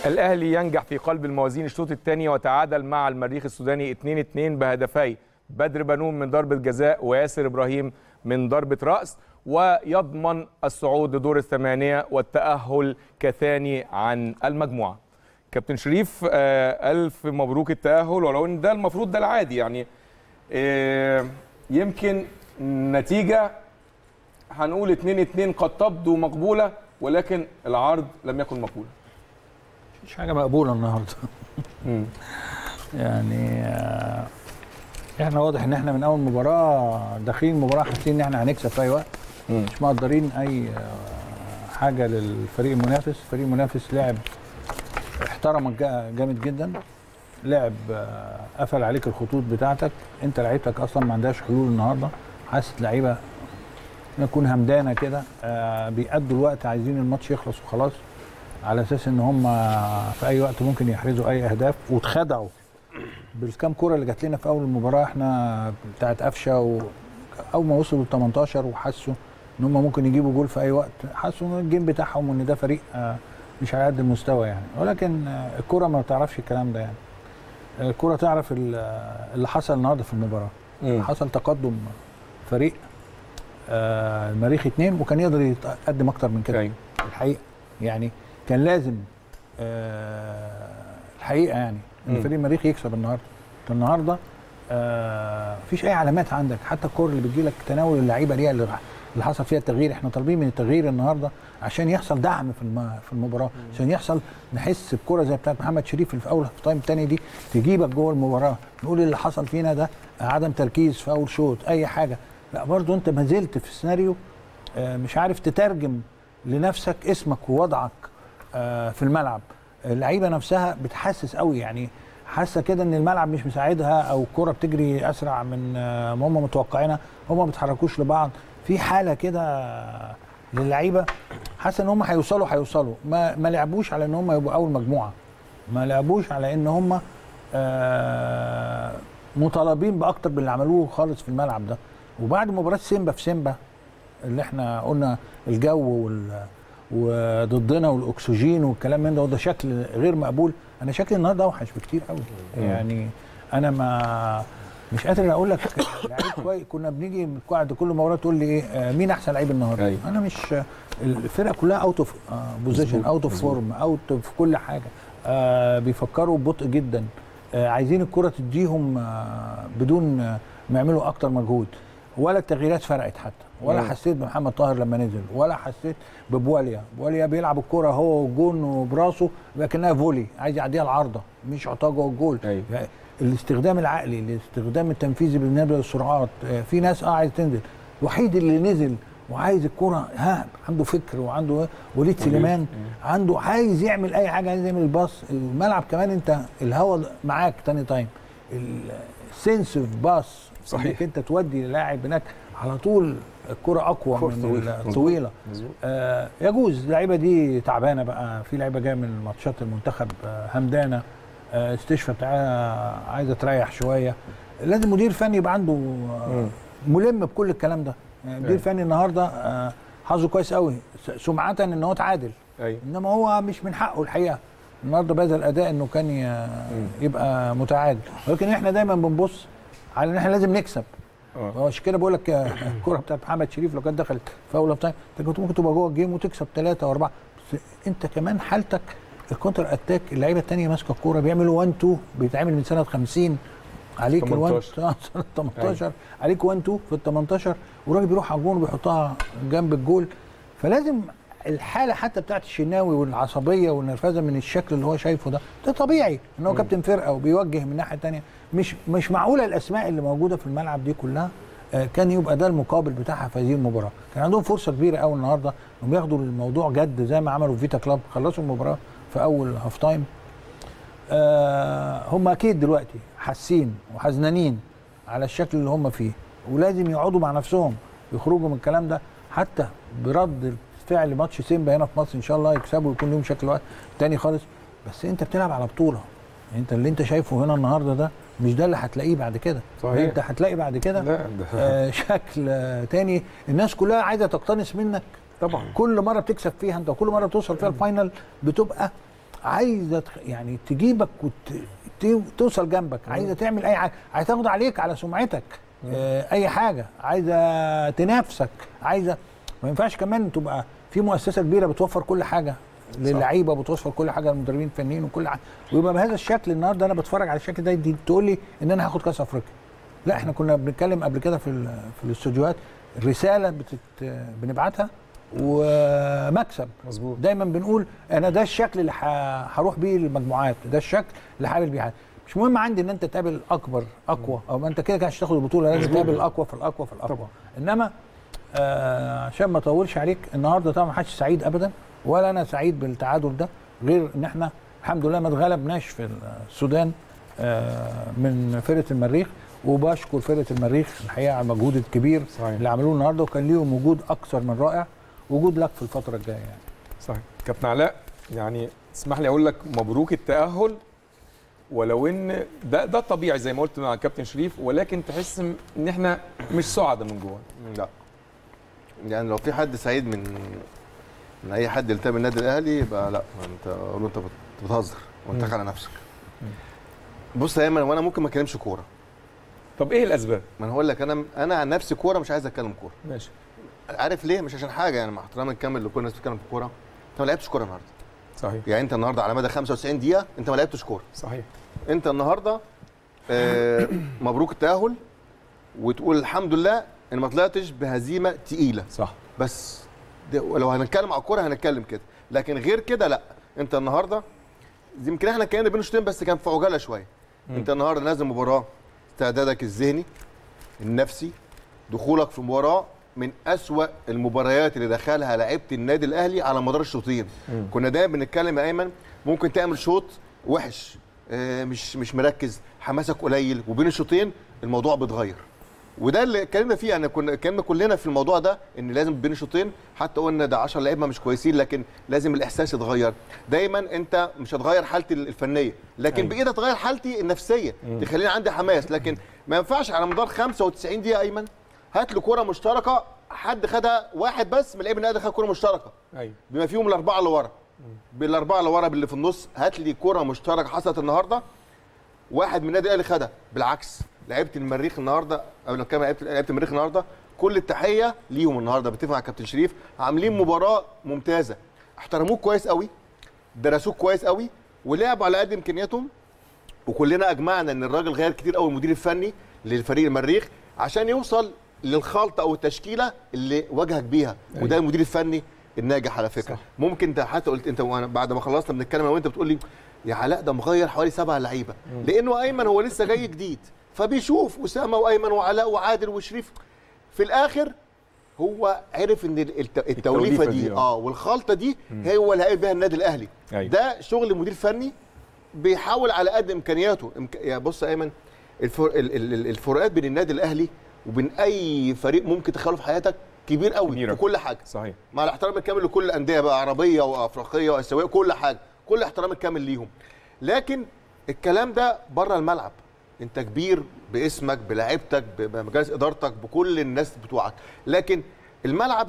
الاهلي ينجح في قلب الموازين الشوط الثاني وتعادل مع المريخ السوداني 2-2 بهدفي بدر بنون من ضربه جزاء وياسر ابراهيم من ضربه راس ويضمن الصعود لدور الثمانيه والتاهل كثاني عن المجموعه. كابتن شريف آه، الف مبروك التاهل ولو ان ده المفروض ده العادي يعني آه، يمكن نتيجه هنقول 2-2 قد تبدو مقبوله ولكن العرض لم يكن مقبول. مش حاجه مقبوله النهارده يعني آه، احنا واضح ان احنا من اول مباراه داخلين المباراه حاسين ان احنا هنكسب في اي وقت مش مقدرين اي آه، حاجه للفريق المنافس الفريق المنافس لعب احترمك جا- جامد جدا لعب آه، قفل عليك الخطوط بتاعتك انت لعيبتك اصلا ما عندهاش حلول النهارده حاسس لعيبه نكون همدانه كده آه، بيأدوا الوقت عايزين الماتش يخلص وخلاص على اساس ان هم في اي وقت ممكن يحرزوا اي اهداف واتخدعوا بالكام كوره اللي جات لنا في اول المباراه احنا بتاعت قفشه و... اول ما وصلوا ل 18 وحسوا ان هم ممكن يجيبوا جول في اي وقت حسوا ان الجيم بتاعهم وان ده فريق آه، مش على قد المستوى يعني ولكن آه، الكوره ما بتعرفش الكلام ده يعني الكوره تعرف ال- اللي حصل النهارده في المباراه مم. حصل تقدم فريق آه، المريخ اتنين وكان يقدر يتقدم اكتر من كده أيوة. الحقيقه يعني كان لازم آه، الحقيقه يعني ان مم. فريق المريخ يكسب النهارده أنت النهارده آه، مفيش اي علامات عندك حتى الكور اللي بتجيلك تناول اللعيبه دي اللي اللي حصل فيها التغيير احنا طالبين من التغيير النهارده عشان يحصل دعم في الم- في المباراه عشان يحصل نحس بكره زي بتاعت محمد شريف اللي في اول هاف تايم الثاني دي تجيبك جوه المباراه نقول اللي حصل فينا ده عدم تركيز في اول شوط اي حاجه لا برضو انت ما زلت في سيناريو آه، مش عارف تترجم لنفسك اسمك ووضعك آه، في الملعب اللعيبه نفسها بتحسس قوي يعني حاسه كده ان الملعب مش مساعدها او الكره بتجري اسرع من آه، ما هم متوقعينها هم ما بيتحركوش لبعض في حاله كده للعيبه حاسه ان هم هيوصلوا هيوصلوا ما ما لعبوش على ان هم يبقوا اول مجموعه ما لعبوش على ان هم آه، مطالبين باكتر باللي عملوه خالص في الملعب ده وبعد مباراه سيمبا في سيمبا اللي احنا قلنا الجو وال وضدنا والاكسجين والكلام من ده وده شكل غير مقبول انا شكلي النهارده اوحش بكتير قوي يعني انا ما مش قادر اقول لك لعيب كويس كنا بنيجي بعد كل مباراه تقول لي ايه آه، مين احسن لعيب النهارده أيوة. انا مش الفرقه كلها اوت اوف بوزيشن اوت اوف فورم اوت في كل حاجه آه بيفكروا ببطء جدا آه عايزين الكره تديهم آه بدون آه، ما يعملوا اكتر مجهود ولا التغييرات فرقت حتى ولا مم. حسيت بمحمد طاهر لما نزل ولا حسيت ببواليا بواليا بيلعب الكره هو والجون وبراسه لكنها فولي عايز يعديها العارضه مش يحطها جوه الجول أيوة. يعني الاستخدام العقلي الاستخدام التنفيذي بالنسبه للسرعات آه، في ناس اه عايز تنزل الوحيد اللي نزل وعايز الكره ها عنده فكر وعنده وليد سليمان عنده عايز يعمل اي حاجه عايز يعمل باص الملعب كمان انت الهوا معاك تاني تايم السنس اوف باص صحيح. انك انت تودي للاعب هناك على طول الكره اقوى كرة من طويلة. الطويله مظبوط. آه يجوز اللعيبه دي تعبانه بقى في لعيبه جايه من ماتشات المنتخب آه همدانه آه استشفى بتاعها عايزه تريح شويه لازم مدير فني يبقى عنده آه ملم بكل الكلام ده يعني مدير أيوة. فني النهارده آه حظه كويس قوي س- سمعه ان هو تعادل ايوه انما هو مش من حقه الحقيقه النهارده بذل اداء انه كان ي- يبقى متعادل ولكن احنا دايما بنبص على ان احنا لازم نكسب اه عشان كده بقول لك آه، الكره بتاعت محمد شريف لو كانت دخلت في اول تايم انت كنت ممكن تبقى جوه الجيم وتكسب ثلاثه واربعه بس انت كمان حالتك الكونتر اتاك اللعيبه الثانيه ماسكه الكوره بيعملوا 1 2 بيتعمل من سنه 50 عليك ال 1 18. سنه 18 عليك 1 2 في ال 18 والراجل بيروح على الجون وبيحطها جنب الجول فلازم الحاله حتى بتاعت الشناوي والعصبيه والنرفزه من الشكل اللي هو شايفه ده ده طبيعي ان هو كابتن فرقه وبيوجه من ناحيه تانية مش مش معقوله الاسماء اللي موجوده في الملعب دي كلها آه، كان يبقى ده المقابل بتاعها في هذه المباراه كان عندهم فرصه كبيره قوي النهارده انهم ياخدوا الموضوع جد زي ما عملوا في فيتا كلاب خلصوا المباراه في اول هاف تايم آه هم اكيد دلوقتي حاسين وحزنانين على الشكل اللي هم فيه ولازم يقعدوا مع نفسهم يخرجوا من الكلام ده حتى برد فعل ماتش سيمبا هنا في مصر ان شاء الله يكسبوا ويكون لهم شكل واحد تاني خالص بس انت بتلعب على بطوله انت اللي انت شايفه هنا النهارده ده مش ده اللي هتلاقيه بعد كده صحيح. انت هتلاقي بعد كده لا ده آه شكل آه تاني الناس كلها عايزه تقتنص منك طبعا كل مره بتكسب فيها انت وكل مره بتوصل فيها الفاينل بتبقى عايزه تخ- يعني تجيبك وتوصل جنبك عايزه تعمل اي حاجه عايزه تاخد عليك على سمعتك آه، اي حاجه عايزه تنافسك عايزه ما ينفعش كمان تبقى في مؤسسه كبيره بتوفر كل حاجه للعيبه بتوفر كل حاجه للمدربين الفنيين وكل حاجه ويبقى بهذا الشكل النهارده انا بتفرج على الشكل ده دي تقول لي ان انا هاخد كاس افريقيا لا احنا كنا بنتكلم قبل كده في ال- في الاستوديوهات رساله بتت بنبعتها ومكسب مظبوط دايما بنقول انا ده الشكل اللي ح- هروح بيه المجموعات ده الشكل اللي هقابل بيه حد مش مهم عندي ان انت تقابل اكبر اقوى او ما انت كده كده مش هتاخد البطوله لازم تقابل الاقوى في الاقوى في الاقوى طبعا. انما آه عشان ما اطولش عليك النهارده طبعا ما حدش سعيد ابدا ولا انا سعيد بالتعادل ده غير ان احنا الحمد لله ما اتغلبناش في السودان آه من فرقه المريخ وبشكر فرقه المريخ الحقيقه على المجهود الكبير صحيح. اللي عملوه النهارده وكان ليهم وجود اكثر من رائع وجود لك في الفتره الجايه يعني صحيح كابتن علاء يعني اسمح لي اقول لك مبروك التاهل ولو ان ده ده طبيعي زي ما قلت مع الكابتن شريف ولكن تحس ان احنا مش سعداء من جوه لا يعني لو في حد سعيد من من اي حد ينتمي للنادي الاهلي يبقى لا ما انت قول له انت بت- بتهزر وانت على نفسك بص يا ايمن وانا ممكن ما اتكلمش كوره طب ايه الاسباب ما انا هقول لك انا انا عن نفسي كوره مش عايز اتكلم كوره ماشي عارف ليه مش عشان حاجه يعني مع احترامي الكامل لكل الناس بتتكلم في الكوره انت ما لعبتش كوره النهارده صحيح يعني انت النهارده على مدى 95 دقيقه انت ما لعبتش كوره صحيح انت النهارده آه مبروك التاهل وتقول الحمد لله ان ما طلعتش بهزيمه تقيله صح بس ده لو هنتكلم على الكوره هنتكلم كده لكن غير كده لا انت النهارده يمكن احنا كان بين الشوطين بس كان في عجاله شويه انت النهارده نازل مباراه استعدادك الذهني النفسي دخولك في مباراه من أسوأ المباريات اللي دخلها لعيبه النادي الاهلي على مدار الشوطين كنا دايما بنتكلم يا ايمن ممكن تعمل شوط وحش اه مش مش مركز حماسك قليل وبين الشوطين الموضوع بيتغير وده اللي اتكلمنا فيه يعني كنا اتكلمنا كلنا في الموضوع ده ان لازم بين الشوطين حتى قلنا ده 10 لعيبه مش كويسين لكن لازم الاحساس يتغير دايما انت مش هتغير حالتي الفنيه لكن أيوة. بايدك تغير حالتي النفسيه تخليني عندي حماس لكن ما ينفعش على مدار 95 دقيقه ايمن هات لي كوره مشتركه حد خدها واحد بس من لعيب النادي خد كوره مشتركه ايوه بما فيهم الاربعه اللي ورا بالاربعه اللي ورا باللي في النص هات لي كوره مشتركه حصلت النهارده واحد من النادي الاهلي خدها بالعكس لعيبه المريخ النهارده او لو كان لعيبه لعيبه المريخ النهارده كل التحيه ليهم النهارده بتفق مع كابتن شريف عاملين مباراه ممتازه احترموك كويس قوي درسوك كويس قوي ولعبوا على قد امكانياتهم وكلنا اجمعنا ان الراجل غير كتير قوي المدير الفني للفريق المريخ عشان يوصل للخلطه او التشكيله اللي واجهك بيها وده المدير الفني الناجح على فكره صح. ممكن انت حتى قلت انت وانا بعد ما خلصنا بنتكلم انا وانت بتقول لي يا علاء ده مغير حوالي سبع لعيبه لانه ايمن هو لسه جاي جديد فبيشوف اسامه وايمن وعلاء وعادل وشريف في الاخر هو عرف ان الت- التوليفه التوليفة دي دي، آه. اه والخلطه دي هي هو اللي هيقابل بيها النادي الاهلي أيوة. ده شغل مدير فني بيحاول على قد امكانياته إمك... يا بص يا ايمن الفر... ال- ال- ال- الفروقات بين النادي الاهلي وبين اي فريق ممكن تخيله في حياتك كبير قوي كبيرة. في كل حاجه صحيح مع الاحترام الكامل لكل الانديه بقى عربيه وافريقيه واسيويه كل حاجه كل احترام الكامل ليهم لكن الكلام ده بره الملعب انت كبير باسمك بلاعيبتك بمجالس ادارتك بكل الناس بتوعك لكن الملعب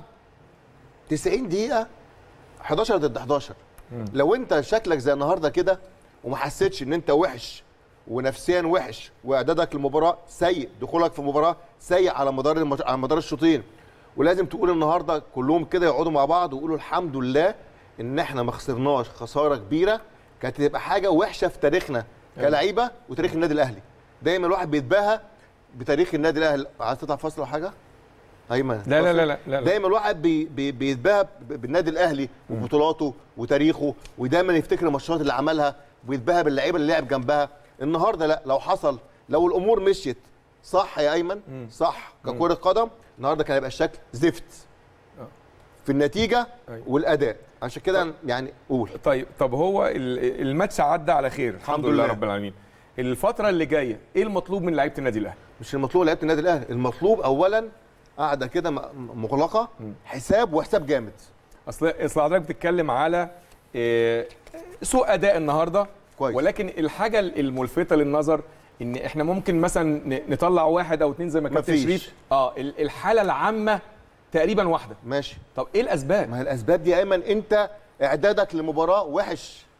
90 دقيقه 11 ضد 11 لو انت شكلك زي النهارده كده وما حسيتش ان انت وحش ونفسيا وحش واعدادك للمباراه سيء دخولك في مباراه سيء على مدار المج... على مدار الشوطين ولازم تقول النهارده كلهم كده يقعدوا مع بعض ويقولوا الحمد لله ان احنا ما خسرناش خساره كبيره كانت هتبقى حاجه وحشه في تاريخنا كلعيبه وتاريخ النادي الاهلي دايما الواحد بيتباهى بتاريخ النادي الاهلي عايز تطلع فاصل او حاجه ايمن لا لا فاصل؟ لا لا, لا, لا. دايما الواحد بي بي بيتباهى ب- بالنادي الاهلي وبطولاته وتاريخه ودايما يفتكر الماتشات اللي عملها ويتباهى باللعيبه اللي لعب جنبها النهارده لا لو حصل لو الامور مشيت صح يا ايمن صح ككره قدم النهارده كان هيبقى الشكل زفت في النتيجه أيوة. والاداء عشان كده يعني قول طيب طب هو ال- الماتش عدى على خير الحمد, الحمد لله لله. رب العالمين الفتره اللي جايه ايه المطلوب من لعيبه النادي الاهلي مش المطلوب لعيبه النادي الاهلي المطلوب اولا قاعده كده م- مغلقه حساب وحساب جامد اصل اصل حضرتك بتتكلم على آه، سوء اداء النهارده كويس. ولكن الحاجه الملفته للنظر ان احنا ممكن مثلا ن- نطلع واحد او اتنين زي ما كابتن مفيش. شريف اه ال- الحاله العامه تقريبا واحده ماشي طب ايه الاسباب ما هي الاسباب دي يا ايمن انت اعدادك لمباراه وحش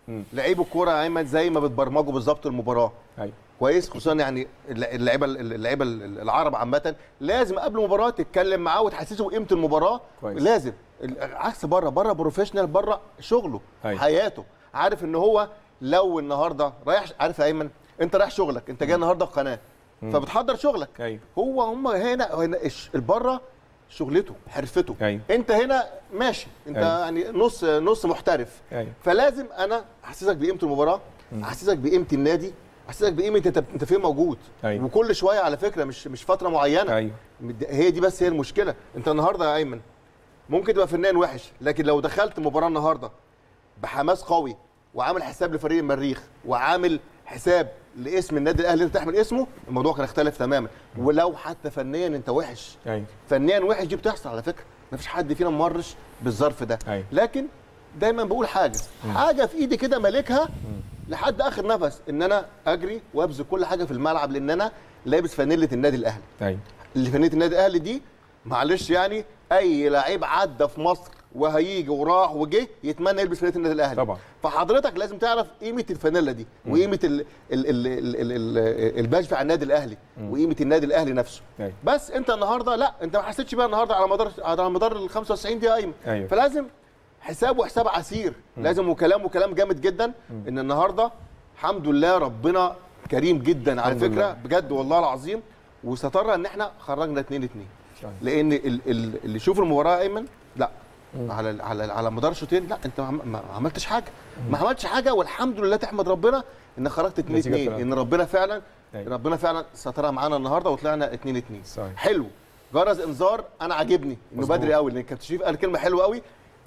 مم. لعيب الكوره يا ايمن زي ما بتبرمجوا بالظبط المباراه ايوه كويس خصوصا يعني اللعيبه اللعيبه العرب عامه لازم قبل المباراه تتكلم معاه وتحسسه بقيمه المباراه كويس. لازم عكس بره بره بروفيشنال بره شغله أيوة. حياته عارف ان هو لو النهارده رايح عارف يا ايمن انت رايح شغلك انت جاي النهارده القناه فبتحضر شغلك ايوه هو هم هنا هنا الش- البره شغلته حرفته أيوة. انت هنا ماشي انت أيوة. يعني نص نص محترف أيوة. فلازم انا احسسك بقيمه المباراه احسسك بقيمه النادي احسسك بقيمه انت انت فين موجود أيوة. وكل شويه على فكره مش مش فتره معينه ايوه هي دي بس هي المشكله انت النهارده يا ايمن ممكن تبقى فنان وحش لكن لو دخلت مباراه النهارده بحماس قوي وعامل حساب لفريق المريخ وعامل حساب لاسم النادي الاهلي اللي تحمل اسمه الموضوع كان اختلف تماما ولو حتى فنيا انت وحش ايوه فنيا وحش دي بتحصل على فكره مفيش حد فينا مرش بالظرف ده أيوة. لكن دايما بقول حاجه حاجه في ايدي كده مالكها لحد اخر نفس ان انا اجري وابذل كل حاجه في الملعب لان انا لابس فانيله النادي الاهلي ايوه اللي فانيله النادي الاهلي دي معلش يعني اي لعيب عدى في مصر وهيجي وراح وجه يتمنى يلبس فانيله النادي الاهلي طبعا. فحضرتك لازم تعرف قيمه الفانيلا دي وقيمه ال- ال- ال- ال- ال- ال- الباج بتاع النادي الاهلي وقيمه النادي الاهلي نفسه أيوة. بس انت النهارده لا انت ما حسيتش بقى النهارده على مدار على مدار ال 95 دقيقه ايمن أيوة. فلازم حساب وحساب عسير لازم وكلام وكلام جامد جدا ان النهارده الحمد لله ربنا كريم جدا على الحمد فكره لله. بجد والله العظيم وسترى ان احنا خرجنا 2 2 صحيح. لان ال- ال- اللي يشوف المباراه ايمن لا على على على مدار شوطين لا انت ما عم- ما عملتش حاجه ما عملتش حاجه والحمد لله تحمد ربنا ان خرجت 2 نتيجة 2 طلعت. ان ربنا فعلا أيوة. ربنا فعلا سترها معانا النهارده وطلعنا 2 2 صحيح. حلو جرس انذار انا عاجبني انه مظبوط. بدري قوي لان كابتن شريف قال كلمه حلوه قوي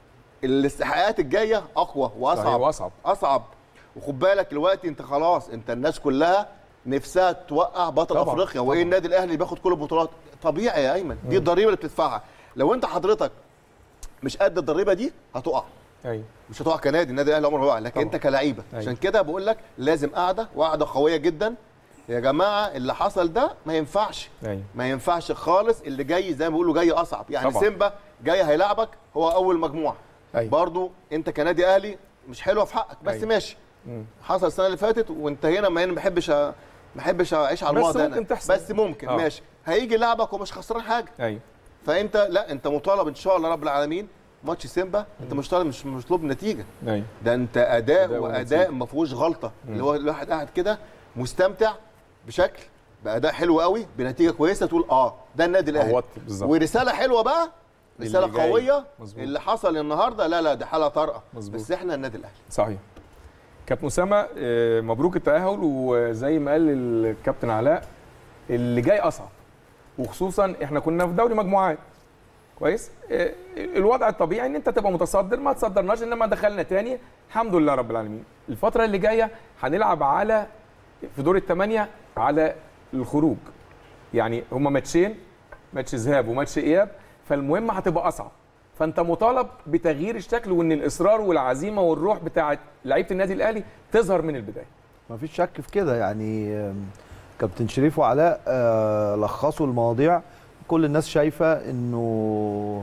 الاستحقاقات الجايه اقوى واصعب صحيح، وأصعب. اصعب وخد بالك دلوقتي انت خلاص انت الناس كلها نفسها توقع بطل طبعاً، افريقيا وايه طبعاً. النادي الاهلي اللي بياخد كل البطولات طبيعي يا ايمن دي الضريبه اللي بتدفعها لو انت حضرتك مش قد الضريبه دي هتقع ايوه مش هتقع كنادي النادي الاهلي عمره ما يقع لكن طبعاً. انت كلعيبه أيوة. عشان كده بقول لك لازم قاعده وقعده قويه جدا يا جماعه اللي حصل ده ما ينفعش ايوه ما ينفعش خالص اللي جاي زي ما بيقولوا جاي اصعب يعني طبعاً. سيمبا جاي هيلاعبك هو اول مجموعه أيوة. برضو انت كنادي اهلي مش حلوه في حقك بس أيوة. ماشي مم. حصل السنه اللي فاتت وانتهينا ما انا ما بحبش أ- ما بحبش اعيش على بس الماضي ممكن أنا. تحصل. بس ممكن آه. ماشي هيجي لعبك ومش خسران حاجه ايوه فانت لا انت مطالب ان شاء الله رب العالمين ماتش سيمبا انت مش طالب مش مطلوب نتيجه ايوه ده انت اداء, أداء واداء ونتيجة. ما فيهوش غلطه اللي هو الواحد قاعد كده مستمتع بشكل باداء حلو قوي بنتيجه كويسه تقول اه ده النادي الاهلي عوضت بالظبط. ورساله حلوه بقى رساله اللي جاي. قويه مظبوط. اللي حصل النهارده لا لا دي حاله طارئه مظبوط. بس احنا النادي الاهلي صحيح كابتن اسامه آه، مبروك التاهل وزي ما قال الكابتن علاء اللي جاي اصعب وخصوصا احنا كنا في دوري مجموعات كويس آه، الوضع الطبيعي ان انت تبقى متصدر ما تصدرناش انما دخلنا تاني الحمد لله رب العالمين الفتره اللي جايه هنلعب على في دور الثمانيه على الخروج يعني هما ماتشين ماتش ذهاب وماتش اياب فالمهم هتبقى اصعب فانت مطالب بتغيير الشكل وان الاصرار والعزيمه والروح بتاعه لعيبه النادي الاهلي تظهر من البدايه ما فيش شك في كده يعني آم، كابتن شريف وعلاء آه، لخصوا المواضيع كل الناس شايفه انه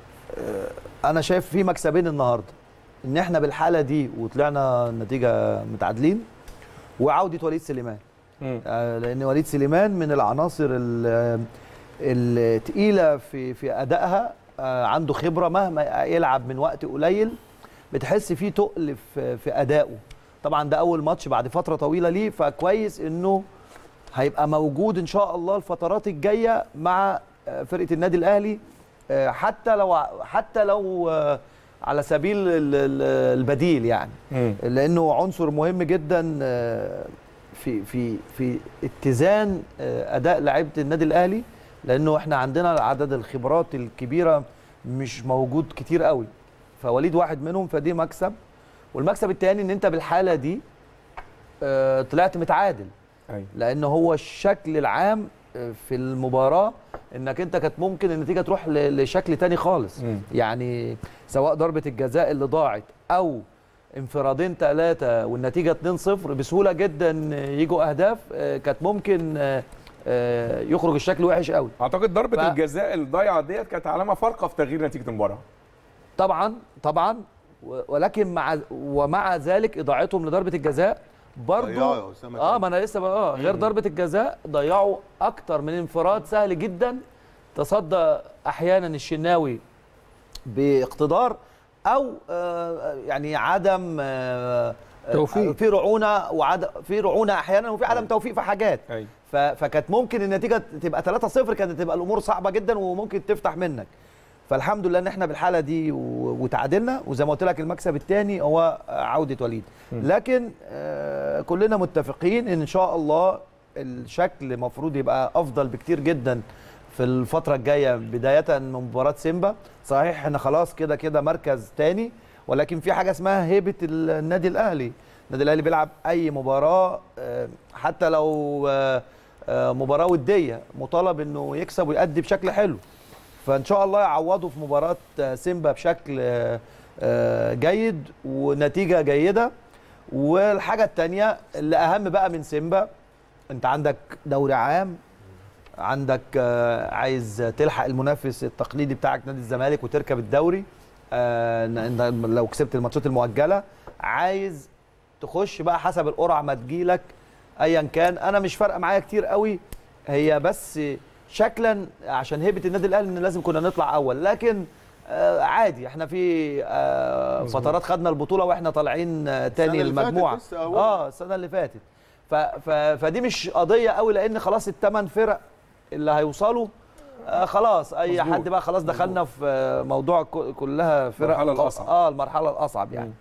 آه، انا شايف في مكسبين النهارده ان احنا بالحاله دي وطلعنا النتيجه متعادلين وعوده وليد سليمان مم. آه، لان وليد سليمان من العناصر ال- التقيله في في ادائها آه، عنده خبره مهما يلعب من وقت قليل بتحس فيه تقل في في ادائه طبعا ده اول ماتش بعد فتره طويله ليه فكويس انه هيبقى موجود ان شاء الله الفترات الجايه مع آه، فرقه النادي الاهلي آه، حتى لو حتى لو آه، على سبيل ال- ال- البديل يعني مم. لانه عنصر مهم جدا آه، في في في اتزان آه، اداء لعيبه النادي الاهلي لانه احنا عندنا عدد الخبرات الكبيره مش موجود كتير قوي فوليد واحد منهم فدي مكسب والمكسب الثاني ان انت بالحاله دي آه، طلعت متعادل ايوه لان هو الشكل العام آه، في المباراه انك انت كانت ممكن النتيجه تروح ل- لشكل تاني خالص مم. يعني سواء ضربه الجزاء اللي ضاعت او انفرادين ثلاثه والنتيجه 2-0 بسهوله جدا يجوا اهداف آه، كانت ممكن آه، آه، يخرج الشكل وحش قوي اعتقد ضربه ف- الجزاء الضايعه ديت كانت علامه فارقه في تغيير نتيجه المباراه طبعا طبعا و- ولكن مع ومع ذلك اضاعتهم لضربه الجزاء برضو ضيعوا يا أسامة اه كمان. ما انا لسه بقى اه غير ضربه الجزاء ضيعوا اكتر من انفراد سهل جدا تصدى احيانا الشناوي باقتدار او آه، يعني عدم آه، توفيق. في رعونه وعدم في رعونه احيانا وفي عدم توفيق في حاجات أيوة. ف- فكانت ممكن النتيجه تبقى 3-0 كانت تبقى الامور صعبه جدا وممكن تفتح منك فالحمد لله ان احنا بالحاله دي و- وتعادلنا وزي ما قلت لك المكسب الثاني هو عوده وليد لكن آه، كلنا متفقين ان ان شاء الله الشكل المفروض يبقى افضل بكتير جدا في الفتره الجايه بدايه من مباراه سيمبا صحيح احنا خلاص كده كده مركز تاني ولكن في حاجه اسمها هيبه النادي الاهلي النادي الاهلي بيلعب اي مباراه آه، حتى لو آه، آه، مباراه وديه مطالب انه يكسب ويأدي بشكل حلو فان شاء الله يعوضوا في مباراه آه، سيمبا بشكل آه، آه، جيد ونتيجه جيده والحاجه الثانيه اللي اهم بقى من سيمبا انت عندك دوري عام عندك آه، عايز تلحق المنافس التقليدي بتاعك نادي الزمالك وتركب الدوري آه، إن- إن لو كسبت الماتشات المؤجله عايز تخش بقى حسب القرعه ما تجيلك ايا كان انا مش فارقه معايا كتير قوي هي بس شكلا عشان هيبه النادي الاهلي ان لازم كنا نطلع اول لكن آه عادي احنا في آه فترات خدنا البطوله واحنا طالعين آه تاني اللي فاتت المجموعه لسه أول. اه السنه اللي فاتت ف ف فدي مش قضيه قوي لان خلاص الثمان فرق اللي هيوصلوا آه خلاص اي مظبوط. حد بقى خلاص دخلنا في آه، موضوع ك- كلها فرق المرحلة قو- الأصعب. اه المرحله الاصعب يعني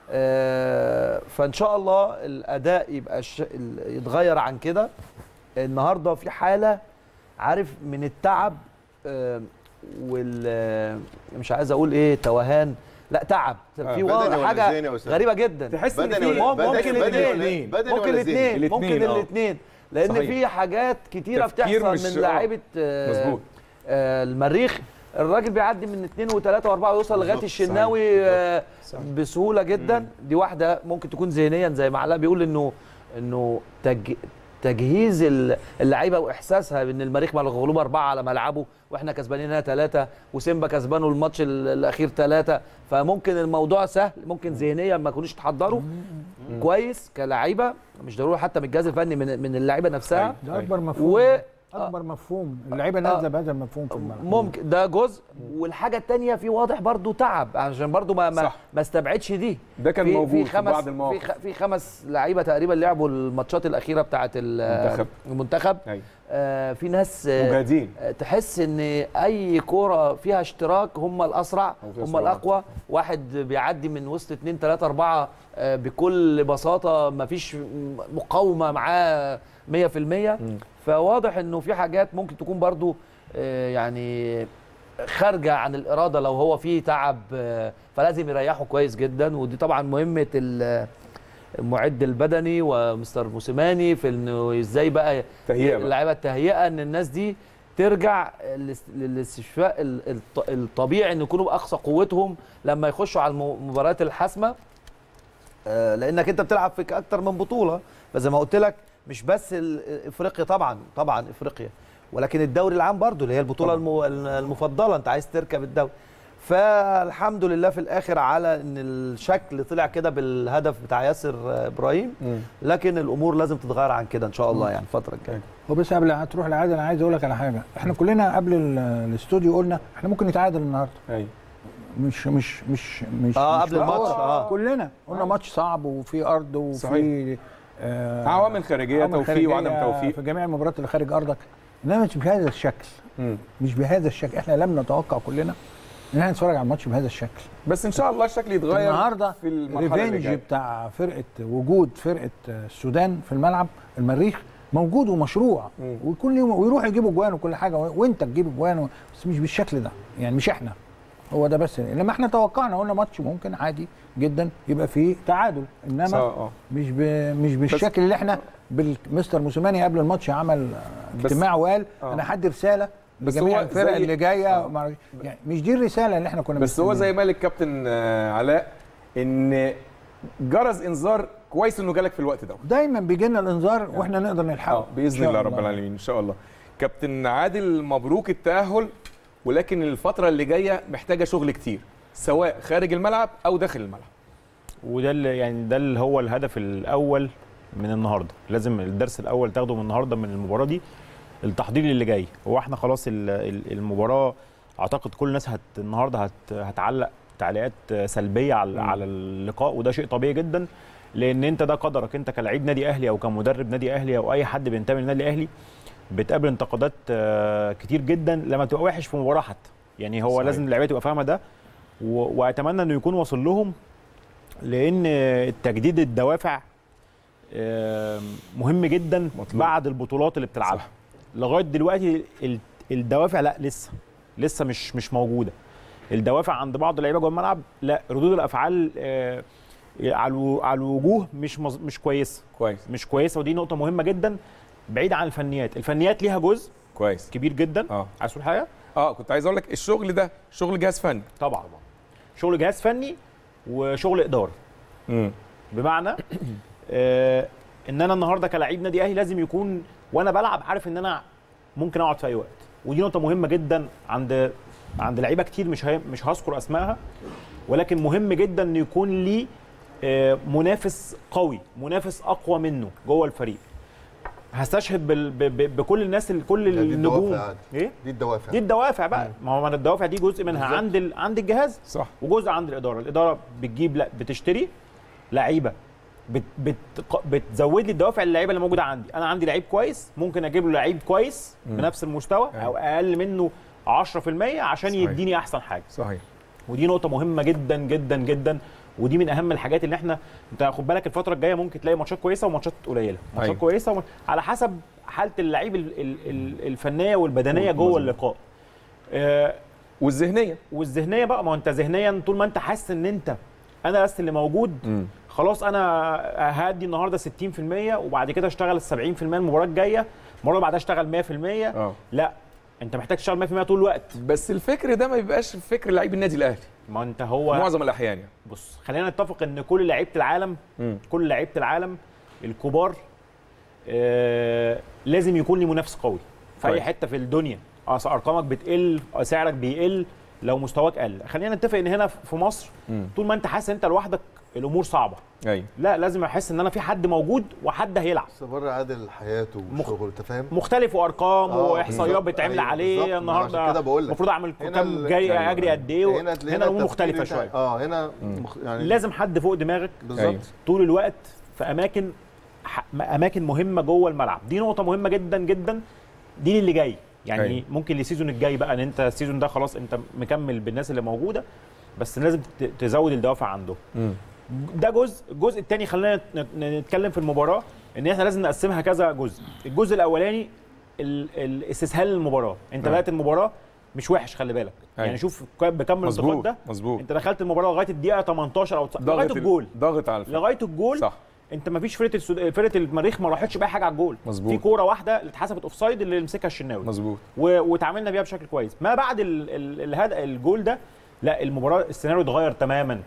آه فان شاء الله الاداء يبقى ش... ال- يتغير عن كده النهارده في حاله عارف من التعب آه وال آه، مش عايز اقول ايه توهان لا تعب في بدني واضح ولا ذهني حاجه يا أستاذ؟ غريبه جدا تحس ان بدني في ولا- ممكن بدني- بدني ولا- الاثنين بدني ممكن ولا ذهني؟ الاثنين ممكن الاتنين، آه. الاثنين لان صحيح. في حاجات كتيره تفكير بتحصل مش- من آه. لعيبه آه، مظبوط. آه، المريخ الراجل بيعدي من اثنين وثلاثه واربعه ويوصل لغايه بالظبط، الشناوي آه، صحيح. بسهوله جدا دي واحده ممكن تكون ذهنيا زي ما علاء بيقول انه انه تج... تجهيز ال- اللعيبه واحساسها بان المريخ مغلوب اربعه على ملعبه واحنا كسبانين هنا ثلاثه وسيمبا كسبانه الماتش ال- الاخير ثلاثه فممكن الموضوع سهل ممكن ذهنيا ما كانوش تحضروا كويس كلعيبه مش ضروري حتى من الجهاز الفني من من اللعيبه نفسها ده اكبر مفهوم و اكبر مفهوم اللعيبه نازله بهذا المفهوم في الملعب ممكن ده جزء والحاجه الثانيه في واضح برضو تعب عشان برضو ما ما, صح. ما استبعدش دي ده كان في موجود في في خمس بعض في, المواقف خ- في خمس لعيبه تقريبا لعبوا الماتشات الاخيره بتاعه المنتخب. المنتخب أيوة. آه في ناس آه مجاهدين آه، تحس ان اي كوره فيها اشتراك هم الاسرع أو فيها هم سرعة. الاقوى واحد بيعدي من وسط اتنين تلاته اربعه آه، بكل بساطه مفيش مقاومه معاه 100% فواضح انه في حاجات ممكن تكون برضو آه، يعني خارجه عن الاراده لو هو فيه تعب آه، فلازم يريحه كويس جدا ودي طبعا مهمه ال- المعد البدني ومستر موسيماني في انه ازاي بقى تهيئة بقى. اللعيبه التهيئه ان الناس دي ترجع للاس- للاستشفاء ال- الط- الطبيعي ان يكونوا باقصى قوتهم لما يخشوا على الم- المباريات الحاسمه آه، لانك انت بتلعب في اكتر من بطوله فزي ما قلت لك مش بس ال- افريقيا طبعا طبعا افريقيا ولكن الدوري العام برضو اللي هي البطوله المو- المفضله انت عايز تركب الدوري فالحمد لله في الاخر على ان الشكل طلع كده بالهدف بتاع ياسر آه، ابراهيم لكن الامور لازم تتغير عن كده ان شاء الله يعني الفتره الجايه هو بس قبل ما تروح العاده انا عايز اقول لك على حاجه احنا كلنا قبل ال- الاستوديو قلنا احنا ممكن نتعادل النهارده ايوه مش مش مش مش آه، مش قبل الماتش، كورة. آه. كلنا قلنا ماتش صعب وفي ارض وفي صحيح. آه عوامل خارجيه عوامل توفيق وعدم خارجية توفيق في جميع المباريات اللي خارج ارضك انما مش بهذا الشكل مم. مش بهذا الشكل احنا لم نتوقع كلنا ان احنا نتفرج على الماتش بهذا الشكل بس ان شاء الله الشكل يتغير النهارده في المرحله اللي ريفنج جايه بتاع فرقه وجود فرقه السودان في الملعب المريخ موجود ومشروع مم. وكل يوم ويروح يجيبوا جوان وكل حاجه وانت تجيب جوان بس مش بالشكل ده يعني مش احنا هو ده بس لما احنا توقعنا قلنا ماتش ممكن عادي جدا يبقى فيه تعادل صح، انما اه مش ب... مش بالشكل اللي احنا بالمستر موسيماني قبل الماتش عمل بس- اجتماع وقال آه. انا هدي رساله بس لجميع هو الفرق زي- اللي جايه آه. معرفش- يعني مش دي الرساله اللي احنا كنا بس هو مستنيينها. زي ما قال الكابتن آه، علاء ان جرس انذار كويس انه جالك في الوقت ده دايما بيجي لنا الانذار واحنا نقدر نلحقه اه باذن إن شاء الله رب العالمين ان شاء الله كابتن عادل مبروك التاهل ولكن الفتره اللي جايه محتاجه شغل كتير سواء خارج الملعب او داخل الملعب وده اللي يعني ده اللي هو الهدف الاول من النهارده لازم الدرس الاول تاخده من النهارده من المباراه دي التحضير اللي جاي هو احنا خلاص ال- ال- المباراه اعتقد كل الناس هت النهارده هت هتعلق تعليقات سلبيه على على اللقاء وده شيء طبيعي جدا لان انت ده قدرك انت كلاعب نادي اهلي او كمدرب نادي اهلي او اي حد بينتمي للنادي الاهلي بتقابل انتقادات آه، كتير جدا لما تبقى وحش في مباراه حتى يعني هو صحيح. لازم اللعيبه تبقى فاهمه ده و- واتمنى انه يكون واصل لهم لان تجديد الدوافع آم، مهم جدا مطلوب. بعد البطولات اللي بتلعبها صح. لغايه دلوقتي ال- الدوافع لا لسه لسه مش مش موجوده الدوافع عند بعض اللعيبه جوه الملعب لا ردود الافعال آه، على الو- على الوجوه مش مز- مش كويسه كويس مش كويسه ودي نقطه مهمه جدا بعيد عن الفنيات الفنيات ليها جزء كويس كبير جدا اه عايز تقول حاجه اه كنت عايز اقول لك الشغل ده شغل جهاز فني طبعا شغل جهاز فني وشغل اداره امم بمعنى آه ان انا النهارده كلاعب نادي اهلي لازم يكون وانا بلعب عارف ان انا ممكن اقعد في اي وقت ودي نقطه مهمه جدا عند عند لعيبه كتير مش هي مش هذكر اسمائها ولكن مهم جدا ان يكون لي آه منافس قوي منافس اقوى منه جوه الفريق هستشهد بال ب ب بكل الناس ال- كل دي النجوم الدوافع عادي. ايه دي الدوافع دي الدوافع بقى ما هو من الدوافع دي جزء منها بالظبط. عند ال... عند الجهاز صح وجزء عند الاداره الاداره بتجيب لا بتشتري لعيبه بت بت بتزود لي الدوافع اللعيبه اللي موجوده عندي انا عندي لعيب كويس ممكن اجيب له لعيب كويس بنفس المستوى او اقل منه 10% عشان صحيح. يديني احسن حاجه صحيح ودي نقطه مهمه جدا جدا جدا ودي من اهم الحاجات اللي احنا انت خد بالك الفتره الجايه ممكن تلاقي ماتشات كويسه وماتشات قليله ماتشات أيوة. كويسه وم... على حسب حاله اللعيب ال... ال... ال- الفنيه والبدنيه جوه مظبوط. اللقاء آه والذهنيه والذهنيه بقى ما هو انت ذهنيا طول ما انت حاسس ان انت انا بس اللي موجود امم خلاص انا هادي النهارده 60% وبعد كده اشتغل 70% المباراه الجايه المره اللي بعدها اشتغل 100% اه لا انت محتاج تشتغل 100% طول الوقت بس الفكر ده ما بيبقاش فكر لعيب النادي الاهلي ما انت هو معظم الاحيان يعني بص خلينا نتفق ان كل لعيبه العالم مم. كل لعيبه العالم الكبار آه لازم يكون لي منافس قوي في اي كويس. حته في الدنيا اصل ارقامك بتقل سعرك بيقل لو مستواك قل خلينا نتفق ان هنا في مصر مم. طول ما انت حاسس انت لوحدك الامور صعبه ايوه لا لازم احس ان انا في حد موجود وحد هيلعب بس بره عادل حياته مخ- وشغله انت فاهم مختلف وارقام آه، واحصائيات بالظبط. بتتعمل أيوة، عليه بالظبط. ما أنا عشان النهارده كده بقول لك. المفروض اعمل هنا كام ال- جاي أيوة، اجري قد ايه هنا هنا تلاقينا الامور التفكير مختلفه بتاع- شويه اه هنا مخ... يعني لازم حد فوق دماغك بالظبط أيوة. طول الوقت في اماكن ح- اماكن مهمه جوه الملعب دي نقطه مهمه جدا جدا دي اللي جاي يعني أيوة. أيوة. ممكن السيزون الجاي بقى ان انت السيزون ده خلاص انت مكمل بالناس اللي موجوده بس لازم ت- تزود الدوافع عندهم مم. ده جزء الجزء الثاني خلينا نت- نتكلم في المباراه ان احنا لازم نقسمها كذا جزء الجزء الاولاني ال- الاستسهال للمباراه انت نعم. بدات المباراه مش وحش خلي بالك أيوة. يعني شوف ك- بكم الانتقاد مظبوط ده مظبوط انت دخلت المباراه لغايه الدقيقه 18 او 19 لغايه ضغط ال- الجول ضغط على الفريق لغايه الجول صح انت ما فيش فرقه السود... فرقه المريخ ما راحتش باي حاجه على الجول مظبوط. في كوره واحده اللي اتحسبت اوف سايد اللي مسكها الشناوي مظبوط و... وتعاملنا بيها بشكل كويس ما بعد ال... ال... الهد... الجول ده لا المباراه السيناريو اتغير تماما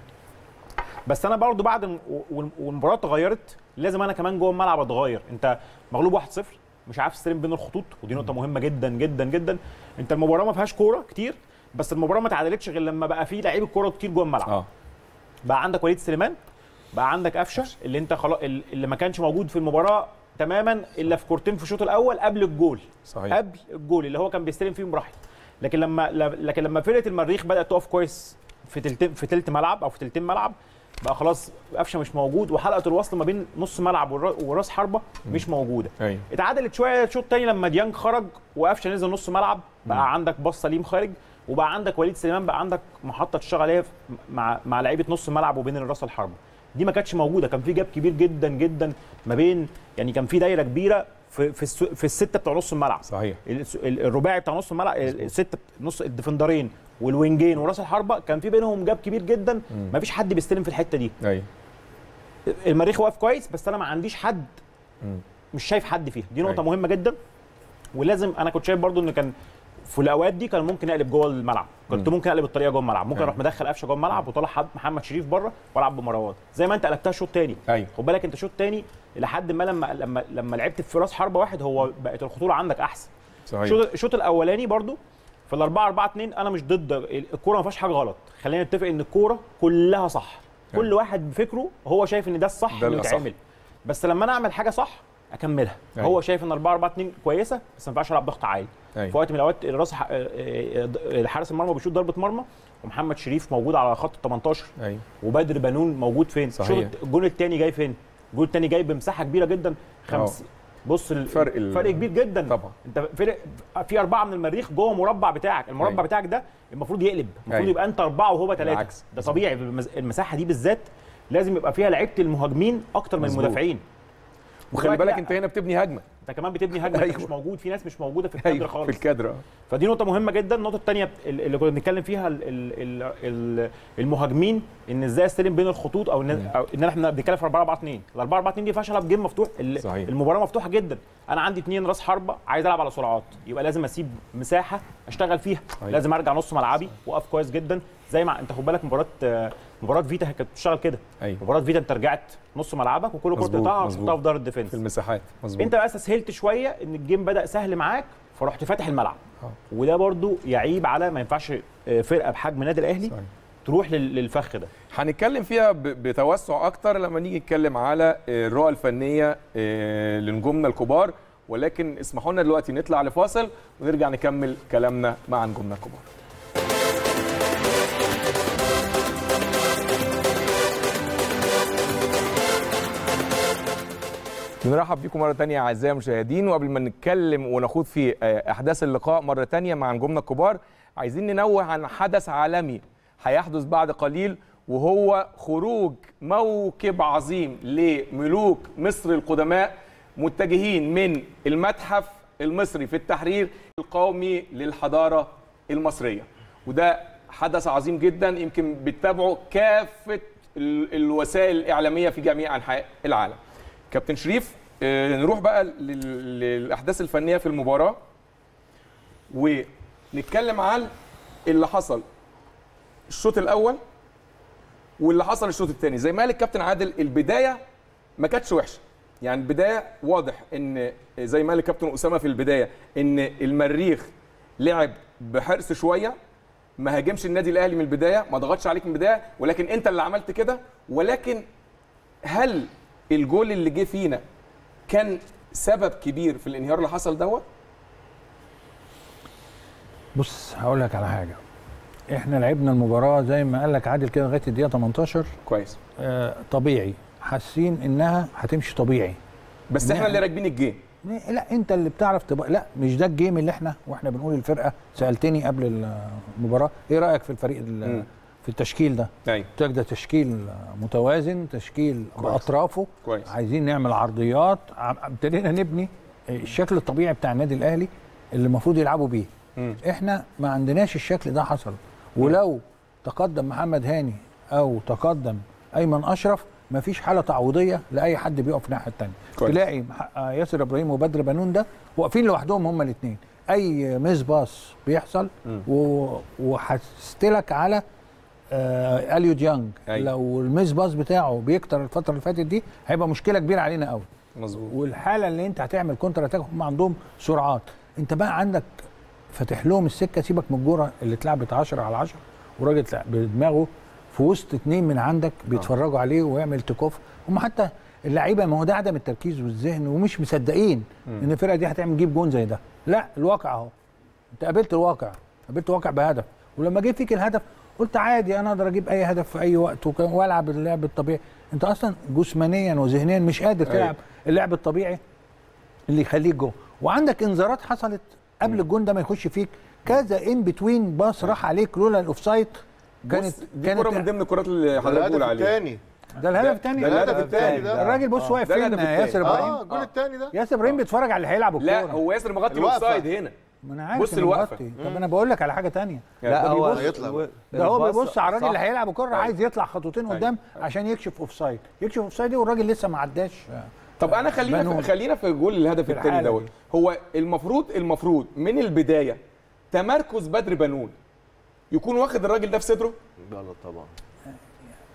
بس انا برضو بعد م- وال- والمباراه اتغيرت لازم انا كمان جوه الملعب اتغير انت مغلوب 1-0 مش عارف تستلم بين الخطوط ودي نقطه مهمه جدا جدا جدا انت المباراه ما فيهاش كوره كتير بس المباراه ما اتعادلتش غير لما بقى في لعيب الكوره كتير جوه الملعب اه بقى عندك وليد سليمان بقى عندك قفشه اللي انت خلاص اللي ما كانش موجود في المباراه تماما الا في كورتين في الشوط الاول قبل الجول صحيح قبل الجول اللي هو كان بيستلم فيهم براحته لكن لما لكن لما فرقه المريخ بدات تقف كويس في تلت في تلت ملعب او في تلتين ملعب بقى خلاص قفشه مش موجود وحلقه الوصل ما بين نص ملعب والر- وراس حربه مش موجوده ايوه اتعادلت شويه الشوط الثاني لما ديانج خرج وقفشه نزل نص ملعب بقى عندك باص سليم خارج وبقى عندك وليد سليمان بقى عندك محطه تشتغل عليها في- مع مع لعيبه نص الملعب وبين الراس الحربه دي ما كانتش موجوده كان في جاب كبير جدا جدا ما بين يعني كان في دايره كبيره في في, الس- في السته بتوع نص الملعب صحيح الس- ال- الرباعي بتاع نص الملعب السته نص الديفندرين والوينجين وراس الحربه كان في بينهم جاب كبير جدا ما فيش حد بيستلم في الحته دي ايوه المريخ واقف كويس بس انا ما عنديش حد مم. مش شايف حد فيها دي نقطه أيوة. مهمه جدا ولازم انا كنت شايف برضو ان كان في الاوقات دي كان ممكن اقلب جوه الملعب كنت ممكن اقلب الطريقه جوه الملعب ممكن أيوة. اروح مدخل قفشه جوه الملعب وطلع حد محمد شريف بره والعب بمروان زي ما انت قلبتها الشوط الثاني ايوه خد بالك انت الشوط الثاني لحد ما لما لما لما لعبت في راس حربه واحد هو بقت الخطوره عندك احسن صحيح الشوط الشوط الاولاني برضو في الأربعة أربعة اتنين أنا مش ضد الكورة ما فيهاش حاجة غلط خلينا نتفق إن الكورة كلها صح كل واحد بفكره هو شايف إن ده الصح ده إنه الأصح. يتعمل بس لما أنا أعمل حاجة صح أكملها أيوة. هو شايف إن 4 4 2 كويسة بس ما ينفعش ألعب ضغط عالي أيوة. في وقت من الأوقات الراس ح- آه، آه، حارس المرمى بيشوط ضربة مرمى ومحمد شريف موجود على خط ال 18 ايوه وبدر بنون موجود فين؟ صحيح. شوف الجون الثاني جاي فين؟ الجون الثاني جاي بمساحه كبيره جدا خمس بص ال- فرق ال- فرق كبير جدا طبعا. انت فرق في اربعه من المريخ جوه مربع بتاعك المربع أيوة. بتاعك ده المفروض يقلب المفروض أيوة. يبقى انت اربعه وهو ثلاثه بالعكس. ده طبيعي المز- المساحه دي بالذات لازم يبقى فيها لعيبه المهاجمين اكتر من مظبوط. المدافعين وخلي دلوقتي بالك لا، انت هنا بتبني هجمه انت كمان بتبني هجمه انت أيوة. مش موجود في ناس مش موجوده في الكادر ايوه خالص في الكادر آه. فدي نقطة مهمة جدا، النقطة الثانية اللي كنا بنتكلم فيها ال ال ال ال المهاجمين ان ازاي استلم بين الخطوط او ان او ان احنا بنتكلم في 4 4 2 ال 4 4 2 دي ما ينفعش العب جيم مفتوح ال- صحيح. المباراة مفتوحة جدا، انا عندي اثنين راس حربة عايز العب على سرعات، يبقى لازم اسيب مساحة اشتغل فيها، صحيح. لازم ارجع نص ملعبي واقف كويس جدا زي ما انت خد بالك مباراة آه، مباراة فيتا كانت بتشتغل كده، ايوه مباراة فيتا انت رجعت نص ملعبك وكل كرة مظبوط، تقطعها مظبوط. تحطها في ظهر الديفنس في المساحات مظبوط انت بقى استسهلت شويه ان الجيم بدا سهل معاك فرحت فاتح الملعب اه. وده برضو يعيب على ما ينفعش اه، فرقه بحجم النادي الاهلي صحيح. تروح لل- للفخ ده هنتكلم فيها ب- بتوسع اكتر لما نيجي نتكلم على آه، الرؤى الفنيه آه، لنجومنا الكبار ولكن اسمحوا لنا دلوقتي نطلع لفاصل ونرجع نكمل كلامنا مع نجومنا الكبار بنرحب بيكم مرة تانية أعزائي المشاهدين وقبل ما نتكلم ونخوض في آه، أحداث اللقاء مرة تانية مع نجومنا الكبار عايزين ننوه عن حدث عالمي هيحدث بعد قليل وهو خروج موكب عظيم لملوك مصر القدماء متجهين من المتحف المصري في التحرير القومي للحضارة المصرية وده حدث عظيم جدا يمكن بتتابعه كافة ال- الوسائل الإعلامية في جميع أنحاء العالم كابتن شريف آه، نروح بقى لل- للاحداث الفنيه في المباراه ونتكلم عن اللي حصل الشوط الاول واللي حصل الشوط الثاني زي ما قال الكابتن عادل البدايه ما كانتش وحشه يعني البدايه واضح ان زي ما قال الكابتن اسامه في البدايه ان المريخ لعب بحرص شويه ما هاجمش النادي الاهلي من البدايه ما ضغطش عليك من البدايه ولكن انت اللي عملت كده ولكن هل الجول اللي جه فينا كان سبب كبير في الانهيار اللي حصل دوت بص هقول لك على حاجه احنا لعبنا المباراه زي ما قال لك عادل كده لغايه الدقيقه 18 كويس آه طبيعي حاسين انها هتمشي طبيعي بس احنا اللي راكبين الجيم لا انت اللي بتعرف تبقى لا مش ده الجيم اللي احنا واحنا بنقول الفرقه سالتني قبل المباراه ايه رايك في الفريق ال- مم. في التشكيل ده ايوه قلت لك ده تشكيل متوازن تشكيل كويس. باطرافه كويس عايزين نعمل عرضيات عم- ابتدينا نبني الشكل الطبيعي بتاع النادي الاهلي اللي المفروض يلعبوا بيه مم. احنا ما عندناش الشكل ده حصل ولو تقدم محمد هاني او تقدم ايمن اشرف ما فيش حاله تعويضيه لاي حد بيقف الناحيه الثانيه كويس. تلاقي مح- آه ياسر ابراهيم وبدر بنون ده واقفين لوحدهم هما الاثنين اي ميس باص بيحصل مم. و- وهستلك على آه اليو ديانج أيوة. لو الميس باص بتاعه بيكتر الفتره اللي فاتت دي هيبقى مشكله كبيره علينا قوي مظبوط والحاله اللي انت هتعمل كونتر اتاك هم عندهم سرعات انت بقى عندك فاتح لهم السكه سيبك من الجوره اللي اتلعبت 10 على 10 وراجل تلعب بدماغه في وسط اتنين من عندك بيتفرجوا عليه ويعمل تكوف هم حتى اللعيبه ما هو ده عدم التركيز والذهن ومش مصدقين ان الفرقه دي هتعمل جيب جون زي ده لا الواقع اهو انت قابلت الواقع قابلت الواقع بهدف ولما جه فيك الهدف قلت عادي انا اقدر اجيب اي هدف في اي وقت وك- والعب اللعب الطبيعي انت اصلا جسمانيا وذهنيا مش قادر أيوة. تلعب اللعب الطبيعي اللي يخليك جوه وعندك انذارات حصلت قبل الجون ده ما يخش فيك كذا ان بتوين باص راح عليك لولا الاوفسايد كانت كانت دي كره من ضمن الكرات اللي حضرتك الهدف بتقول عليها الثاني ده الهدف الثاني ده الهدف الثاني ده الراجل بص واقف ده فين الهدف التاني. ياسر ابراهيم اه الجول الثاني ده ياسر ابراهيم بيتفرج على اللي هيلعب الكوره لا هو ياسر مغطي الوقفة. الاوفسايد هنا ما انا عارف بص إنه الوقفة. مغطي. طب انا بقول لك على حاجه تانية يعني ده هو بيبص- هيطلع الو- ده هو الباص بيبص على الراجل صح. اللي هيلعب الكره أيوة. عايز يطلع خطوتين قدام عشان يكشف اوفسايد يكشف اوفسايد والراجل لسه ما عداش طب انا خلينا بنو. في خلينا في جول الهدف في الثاني الحالة دوت دي. هو المفروض المفروض من البدايه تمركز بدر بنون يكون واخد الراجل ده في صدره غلط طبعا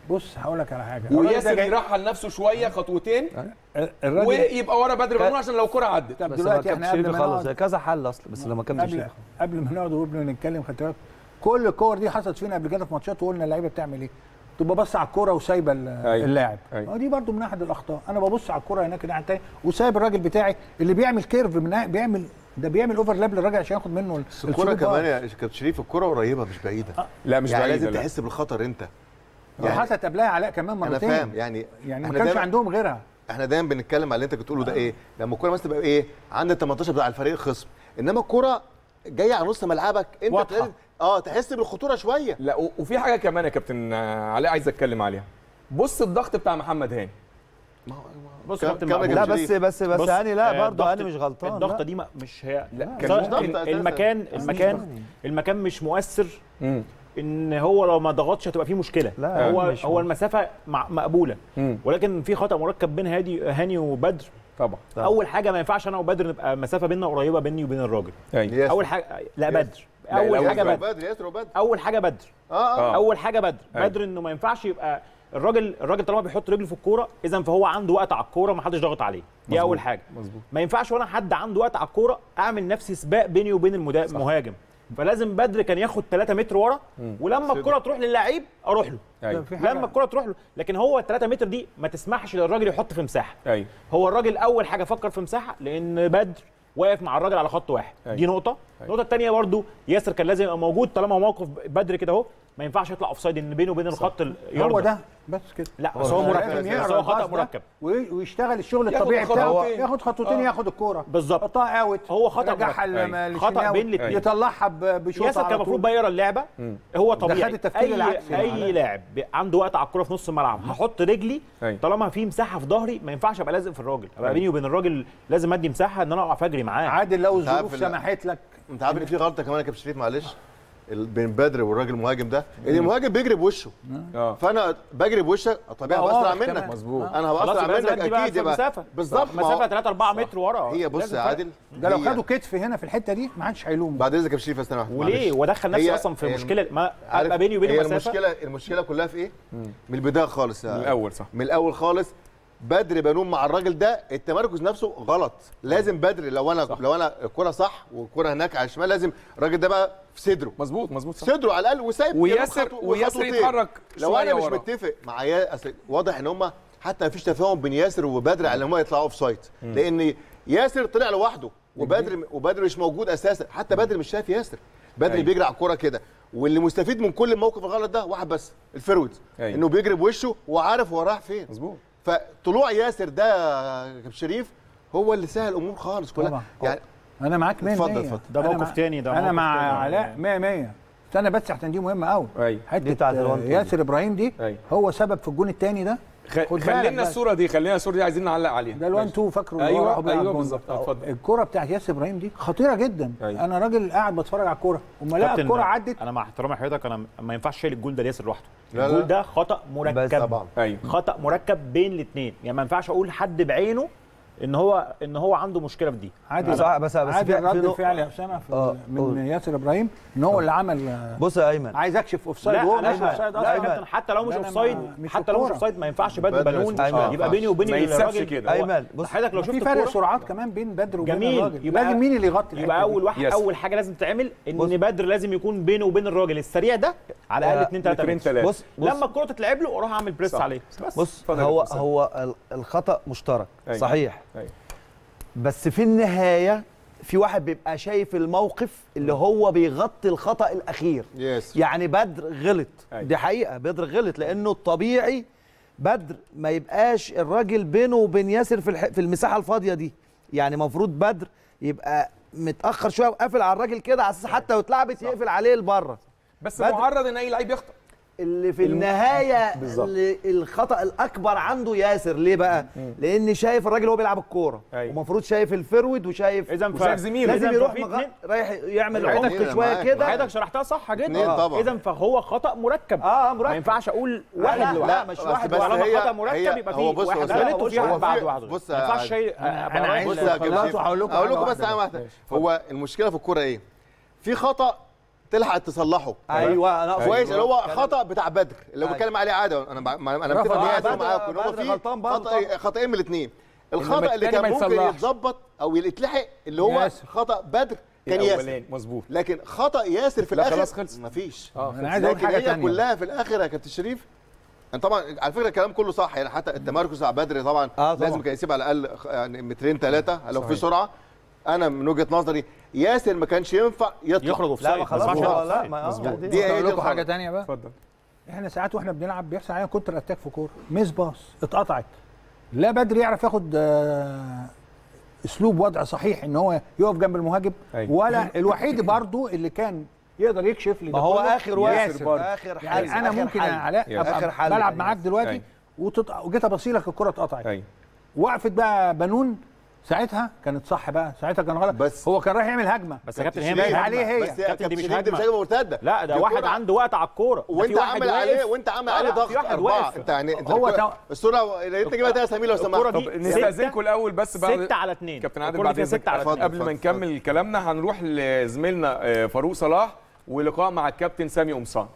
بص هقول لك على حاجه الراجل ده وياسر جاي- يرحل نفسه شويه خطوتين الراجل ويبقى ورا بدر بنون عشان لو الكره عدت طب بس ما دلوقتي كانش احنا قبل شريف ما يخلص نقعد كذا حل اصلا بس لما كانش قبل شريف قبل ما نقعد وقبل ما نتكلم خدت بالك كل الكور دي حصلت فينا قبل كده في ماتشات وقلنا اللعيبه بتعمل ايه؟ تبقى بص على الكوره وسايبه ال- أيوة. اللاعب أيوة. أيوة. دي برضو من احد الاخطاء انا ببص على الكوره هناك الناحيه التانيه وسايب الراجل بتاعي اللي بيعمل كيرف من بيعمل ده بيعمل اوفرلاب للراجل عشان ياخد منه بس الكوره كمان يا كابتن شريف الكوره قريبه مش بعيده لا مش يعني بعيدة، لازم لا. تحس بالخطر انت يعني حصلت قبلها علاء كمان انا مرتين فاهم يعني يعني ما احنا كانش دايما عندهم غيرها احنا دايما بنتكلم على اللي انت بتقوله ده ايه لما الكوره مثلا تبقى ايه عند ال 18 بتاع الفريق الخصم انما الكوره جايه على نص ملعبك انت واضحة. لازم اه تحس بالخطوره شويه لا و- وفي حاجه كمان يا كابتن آه، علاء عايز اتكلم عليها بص الضغط بتاع محمد هاني بص كم- يا كابتن كم مقبول. يا لا كابتن بس شريف. بس بس بص، هاني لا آه، برضه الضغط- هاني مش غلطان الضغطه لا. دي ما- مش هي لا كان كان مش ضغط ممكن أساساً. المكان المكان المكان مش مؤثر مم. ان هو لو ما ضغطش هتبقى فيه مشكله لا، هو مش هو المسافه مع- مقبوله مم. ولكن في خطا مركب بين هادي هاني وبدر طبعا طبعا. اول حاجه ما ينفعش انا وبدر نبقى مسافه بيننا قريبه بيني وبين الراجل أيوة. ياسر. اول حاجه لا بدر لا، اول الأول حاجه بدر. بدر بدر ياسر وبدر اول حاجه بدر اه اه آه. اول حاجه بدر أيوة. بدر انه ما ينفعش يبقى الراجل الراجل طالما بيحط رجله في الكوره اذا فهو عنده وقت على الكوره ما حدش ضاغط عليه دي مظبوط. اول حاجه مظبوط ما ينفعش وانا حد عنده وقت على الكوره اعمل نفسي سباق بيني وبين المدا- المهاجم فلازم بدر كان ياخد 3 متر ورا ولما الكره تروح للعيب اروح له ايوه في حاجة- لما الكره تروح له لكن هو ال 3 متر دي ما تسمحش للراجل يحط في مساحه ايوه هو الراجل اول حاجه فكر في مساحه لان بدر واقف مع الراجل على خط واحد أيوة. دي نقطه النقطه الثانيه برضو ياسر كان لازم يبقى موجود طالما موقف بدر كده اهو ما ينفعش يطلع اوف سايد ان بينه وبين الخط ال- هو يرضى. ده بس كده لا بس هو مركب لازم بس يقرا هو خطا الباص ده مركب وي- ويشتغل الشغل ياخد الطبيعي بتاعه خطوتين. ياخد خطوتين آه. ياخد الكوره بالظبط. يحطها اوت هو خطأ يرجعها مركب. لل- خطأ للشناوي، بين الاتنين. يطلعها ب- بشوطه ياسر كان على المفروض طول. بقى يقرا اللعبه هو طبيعي خد التفكير العكسي اي يعني. اي لاعب بي- عنده وقت على الكوره في نص الملعب هحط رجلي أيوة. طالما في مساحه في ظهري ما ينفعش ابقى لازق في الراجل ابقى بيني وبين الراجل لازم ادي مساحه ان انا اقف اجري معاه عادل لو أنت عارف الظروف ال- سمحت لك انت عارف ان في غلطه كمان يا كابتن شريف معلش ال- بين بدر والراجل المهاجم ده ان المهاجم بيجري بوشه اه فانا بجري بوشك طبيعي بقى هبقى اسرع واضح منك كمان. مظبوط انا هبقى خلاص اسرع يبقى لازم منك ادي بقى اكيد في يبقى مسافه بالظبط ما هو- مسافه 3 4 متر ورا هي بص لازم يا فرق. عادل ده لو هي- خدوا كتف هنا في الحته دي ما حدش هيلومه بعد اذنك يا كابتن شريف استنى واحد، وليه معلش. ودخل نفسي هي- اصلا في هي مشكله ما عارف ابقى بيني وبينه هي مسافه المشكله المشكله كلها في ايه؟ من البدايه خالص يا- من الاول صح من الاول خالص بدر بنون مع الراجل ده التمركز نفسه غلط لازم بدر لو انا صح. لو انا الكره صح والكره هناك على الشمال لازم الراجل ده بقى في صدره مظبوط مظبوط صح صدره على الاقل وسايب وياسر- خطو- وياسر وخطوتين. يتحرك لو شوية انا مش ورا. متفق مع يا أصل واضح ان هم حتى ما فيش تفاهم بين ياسر وبدر على ان هم يطلعوا اوف سايد لان ياسر طلع لوحده وبدر وبدر مش موجود اساسا حتى بدر مش شايف ياسر بدر أيوة. بيجري على الكوره كده واللي مستفيد من كل الموقف الغلط ده واحد بس الفيرود أيوة. انه بيجري بوشه وعارف هو رايح فين مظبوط فطلوع ياسر ده يا كابتن شريف هو اللي سهل الامور خالص كلها طبعا. يعني انا معاك 100 اتفضل، 100. اتفضل. ده أنا موقف مع- تاني، ده انا موقف مع تاني. علاء 100 100 استنى بس عشان دي مهمه قوي ايوه حته دي بتاعت الوان آه، تو ياسر ابراهيم دي أيوة. هو سبب في الجون الثاني ده خ... خد بالك خلينا بس. الصوره دي خلينا الصوره دي عايزين نعلق عليها ده الوان ماشي. تو فاكره اللي هو راحوا ايوه بيه على ايوه الجون. بالظبط آه، اتفضل الكرة بتاعت ياسر ابراهيم دي خطيره جدا أيوة. انا راجل قاعد بتفرج على الكوره وما لقى كابتن، الكوره عدت انا مع احترامي لحضرتك انا ما ينفعش شايل الجول ده لياسر لوحده لا، لا. الجول ده خطا مركب طبعا. ايوه خطا مركب بين الاثنين يعني ما ينفعش اقول حد بعينه ان هو ان هو عنده مشكله في دي عادي صح، بس- بس عادي في- في رد نقطة- الفعل يا اسامه في آه، من قول. ياسر ابراهيم ان هو اللي عمل آه، بص يا ايمن عايز اكشف اوف سايد لا وهو لا مش اوف سايد لا يا اصلا كابتن حتى لو مش لا، أنا اوف سايد ما- مش حتى لو مش الكورة. اوف سايد ما ينفعش بدر بدر بنون مش- آه، يبقى ينفعش. بيني وبين ما يتسابش الراجل كده. ايمن بص حضرتك لو شفت في فرق الكورة سرعات كمان بين بدر وبين جميل. الراجل يبقى- لازم مين اللي يغطي يبقى الحتة دي؟ اول واحد يس. اول حاجه لازم تعمل ان بص. بدر لازم يكون بينه وبين الراجل السريع ده على الاقل لا، 2 3 مترين تلاتة. بص بص لما الكره تتلعب له اروح اعمل بريس صح. عليه بس بص اتفضل يا هو كابتن سامي. هو ال- الخطا مشترك أيوة. صحيح ايوه بس في النهايه في واحد بيبقى شايف الموقف اللي هو بيغطي الخطا الاخير ياسر يعني بدر غلط أيوة. دي حقيقه بدر غلط لانه الطبيعي بدر ما يبقاش الراجل بينه وبين ياسر في الح... في المساحه الفاضيه دي يعني المفروض بدر يبقى متاخر شويه وقافل على الراجل كده على اساس حتى لو اتلعبت يقفل عليه لبره بس بدر- معرض ان اي لعيب يخطئ اللي في النهايه بالظبط. اللي الخطا الاكبر عنده ياسر ليه بقى لان شايف الراجل وهو بيلعب الكوره أيوة. ومفروض شايف الفرود وشايف اذا وشايف زميله. لازم إذن يروح ففي مغ... اتنين- رايح يعمل أيوة. عمق اتنين، شويه معاك، كده حضرتك شرحتها صح جدا اتنين طبعا. اذا فهو خطا مركب اه مركب ما ينفعش اقول لا، واحد لا، لوحده لا، مش بس- واحد بس طالما هي- خطا مركب هي- يبقى هو فيه بص- واحد بص- غلط وفي هو واحد في- بعد واحد غلط. بص ما يا ينفعش عادل. شيء أنا عايز- بص يا خلاص كابتن وهقول لكم هقول حاجة لكم بس واحدة حاجه واحده هو المشكله في الكوره ايه؟ في خطا تلحق تصلحه ايوه انا أقصد كويس اللي هو كلام- خطا بتاع بدر اللي هو أيوة. بيتكلم عليه عاده انا بع- انا رفع متفق آه، معاه بدر- معاكم ان هو بدر في غلطان برضه خطا خطأين من الاثنين إنما الخطا اللي التاني كان ما ممكن يتصلحش. يتظبط او يتلحق اللي هو ياسر. خطا بدر كان ياسر الاولاني مظبوط لكن خطا ياسر في لا، الاخر خلاص خلص. مفيش اه انا عايز اقول لكن حاجه هي ثانيه كلها في الاخر يا كابتن شريف أنا طبعا على فكره الكلام كله صح يعني حتى التمركز على بدري طبعا, آه طبعاً. لازم كان يسيب على الاقل خ- يعني مترين ثلاثه لو في صحيح. سرعه انا من وجهه نظري ياسر ما كانش ينفع يطلع يخرج اوف لا سايد ما خلاص مظبوط. هو لا ما مظبوط. آه، دي- دي هي اقول دي لكم حاجه الغلط. ثانيه بقى اتفضل احنا ساعات واحنا بنلعب بيحصل علينا كونتر اتاك في كوره ميس باص اتقطعت لا بدري يعرف ياخد آه، اسلوب وضع صحيح ان هو يقف جنب المهاجم أيوة. ولا الوحيد برضو اللي كان يقدر يكشف لي ما ده هو كله اخر واحد ياسر برضو. اخر حل يعني انا آخر ممكن حل. يا علاء ياسر. ابقى آخر حل بلعب يعني. معاك دلوقتي أيوة. وتط... وجيت ابصيلك الكره اتقطعت ايوه وقفت بقى بنون ساعتها كانت صح بقى ساعتها كان غلط بس- هو كان رايح يعمل هجمه بس يا كابتن هي شريف، مش هجمة. عليه هي. بس يا كابتن دي كابتن مش شريف دي مش هجمة. هجمه مرتده لا ده دي واحد كرة. عنده وقت على الكوره ده في وانت واحد عامل عليه واقف. وانت عامل آه، عليه لا، ضغط في واحد اربعه واقف. انت يعني انت هو الكرة- تو- الصوره اللي انت جايبها يا سمير لو الكرة سمحت دي طب نستاذنكم الاول بس بعد 6 على 2 كابتن عادل الكرة بعد دي فيها اذنك 6 على اتفضل. 2 قبل ما اتفضل. نكمل كلامنا هنروح لزميلنا آه، فاروق صلاح ولقاء مع الكابتن سامي قمصان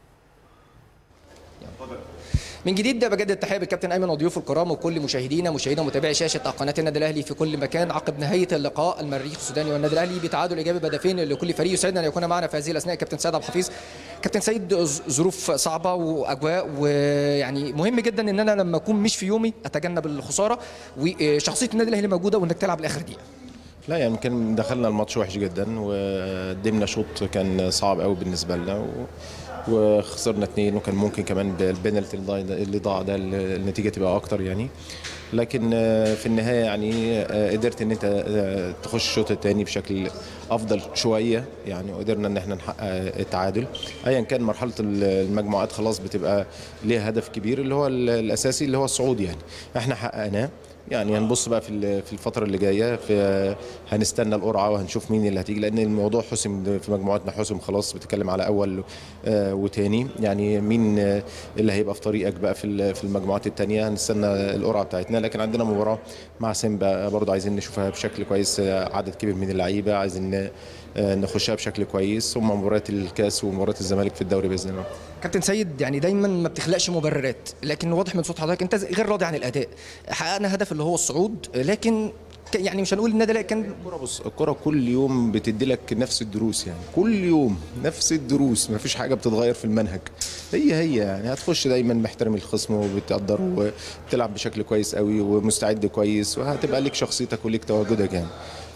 من جديد بجدد التحيه بالكابتن ايمن وضيوفه الكرام وكل مشاهدينا مشاهدينا ومتابعي شاشه قناه النادي الاهلي في كل مكان عقب نهايه اللقاء المريخ السوداني والنادي الاهلي بتعادل ايجابي بهدفين لكل فريق يسعدنا ان يكون معنا في هذه الاثناء كابتن سيد عبد الحفيظ كابتن سيد ظ- ظروف صعبه واجواء ويعني مهم جدا ان انا لما اكون مش في يومي اتجنب الخساره وشخصيه النادي الاهلي موجوده وانك تلعب لاخر دقيقه لا يعني يمكن دخلنا الماتش وحش جدا وقدمنا شوط كان صعب قوي بالنسبه لنا و... وخسرنا اتنين وكان ممكن كمان بالبنالتي اللي ضاع- اللي ضاع ده النتيجه تبقى اكتر يعني لكن آه، في النهايه يعني آه، قدرت ان انت آه، تخش الشوط الثاني بشكل افضل شويه يعني وقدرنا ان احنا نحقق التعادل ايا كان مرحله المجموعات خلاص بتبقى ليها هدف كبير اللي هو الاساسي اللي هو الصعود يعني احنا حققناه يعني هنبص بقى في ال- في الفتره اللي جايه في هنستنى القرعه وهنشوف مين اللي هتيجي لان الموضوع حسم في مجموعتنا حسم خلاص بتتكلم على اول آه، وتاني يعني مين آه، اللي هيبقى في طريقك بقى في ال- في المجموعات التانيه هنستنى القرعه بتاعتنا لكن عندنا مباراه مع سيمبا برضه عايزين نشوفها بشكل كويس آه، عدد كبير من اللعيبه عايزين آه، نخشها بشكل كويس ثم مباريات الكاس ومباريات الزمالك في الدوري باذن الله كابتن سيد يعني دايما ما بتخلقش مبررات لكن واضح من صوت حضرتك انت غير راضي عن الاداء حققنا هدف اللي هو الصعود لكن ك- يعني مش هنقول النادي الاهلي كان الكرة بص الكرة كل يوم بتدي لك نفس الدروس يعني كل يوم نفس الدروس ما فيش حاجة بتتغير في المنهج هي هي يعني هتخش دايما محترم الخصم وبتقدره وبتلعب بشكل كويس قوي ومستعد كويس وهتبقى ليك شخصيتك وليك تواجدك يعني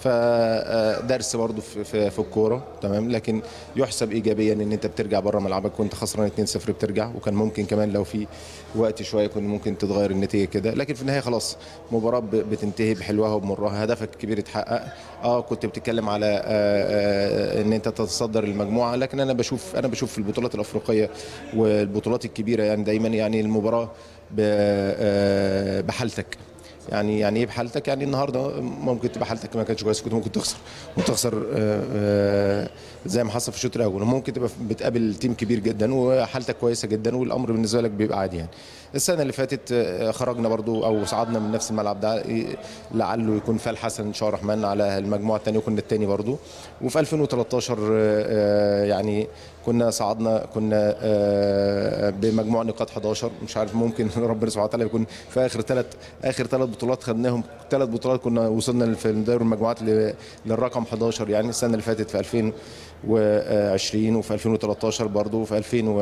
فدرس برضو في, في, في الكوره تمام لكن يحسب ايجابيا ان انت بترجع بره ملعبك وانت خسران 2-0 بترجع وكان ممكن كمان لو في وقت شويه كنت ممكن تتغير النتيجه كده لكن في النهايه خلاص مباراه ب- بتنتهي بحلوها وبمرها هدفك الكبير اتحقق اه كنت بتتكلم على آه آه ان انت تتصدر المجموعه لكن انا بشوف انا بشوف في البطولات الافريقيه والبطولات الكبيره يعني دايما يعني المباراه ب- آه بحالتك يعني يعني ايه بحالتك يعني النهارده ممكن تبقى حالتك ما كانتش كويسه كنت ممكن تخسر وتخسر آه، آه، زي ما حصل في الشوط الاول وممكن تبقى بتقابل تيم كبير جدا وحالتك كويسه جدا والامر بالنسبه لك بيبقى عادي يعني السنه اللي فاتت آه، خرجنا برضو او صعدنا من نفس الملعب ده إيه، لعله يكون فال حسن ان شاء الله الرحمن على المجموعه الثانيه وكنا الثاني برضو وفي 2013 آه، آه، يعني كنا صعدنا كنا آه، بمجموع نقاط 11 مش عارف ممكن ربنا سبحانه وتعالى يكون في اخر ثلاث اخر ثلاث بطولات خدناهم ثلاث بطولات كنا وصلنا في دوري المجموعات ل- للرقم 11 يعني السنه اللي فاتت في 2020 وفي 2013 برضه وفي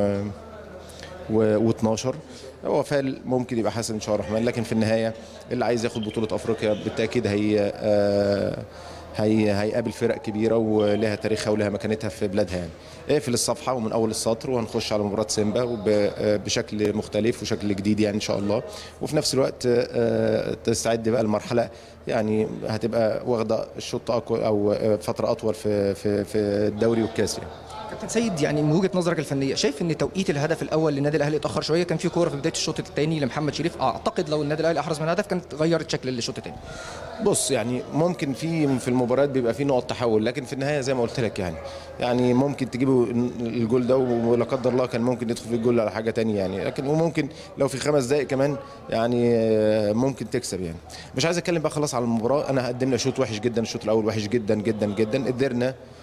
2012 هو فال ممكن يبقى حسن ان شاء الله الرحمن لكن في النهايه اللي عايز ياخد بطوله افريقيا بالتاكيد هي آه، هي هيقابل فرق كبيره ولها تاريخها ولها مكانتها في بلادها يعني اقفل الصفحه ومن اول السطر وهنخش على مباراه سيمبا وب- آه، بشكل مختلف وشكل جديد يعني ان شاء الله وفي نفس الوقت آه، تستعد بقى المرحله يعني هتبقى واخده الشوط أقوى او آه، فتره اطول في في في الدوري والكاس يعني كابتن سيد يعني من وجهه نظرك الفنيه شايف ان توقيت الهدف الاول للنادي الاهلي اتاخر شويه كان في كوره في بدايه الشوط الثاني لمحمد شريف اعتقد لو النادي الاهلي احرز من هدف كانت غيرت شكل الشوط الثاني بص يعني ممكن في في المباريات بيبقى في نقط تحول لكن في النهايه زي ما قلت لك يعني يعني ممكن تجيبوا الجول ده ولا قدر الله كان ممكن يدخل في الجول على حاجه تانية يعني لكن وممكن لو في خمس دقائق كمان يعني آه، ممكن تكسب يعني مش عايز اتكلم بقى خلاص على المباراه انا قدمنا شوط وحش جدا الشوط الاول وحش جدا جدا جدا قدرنا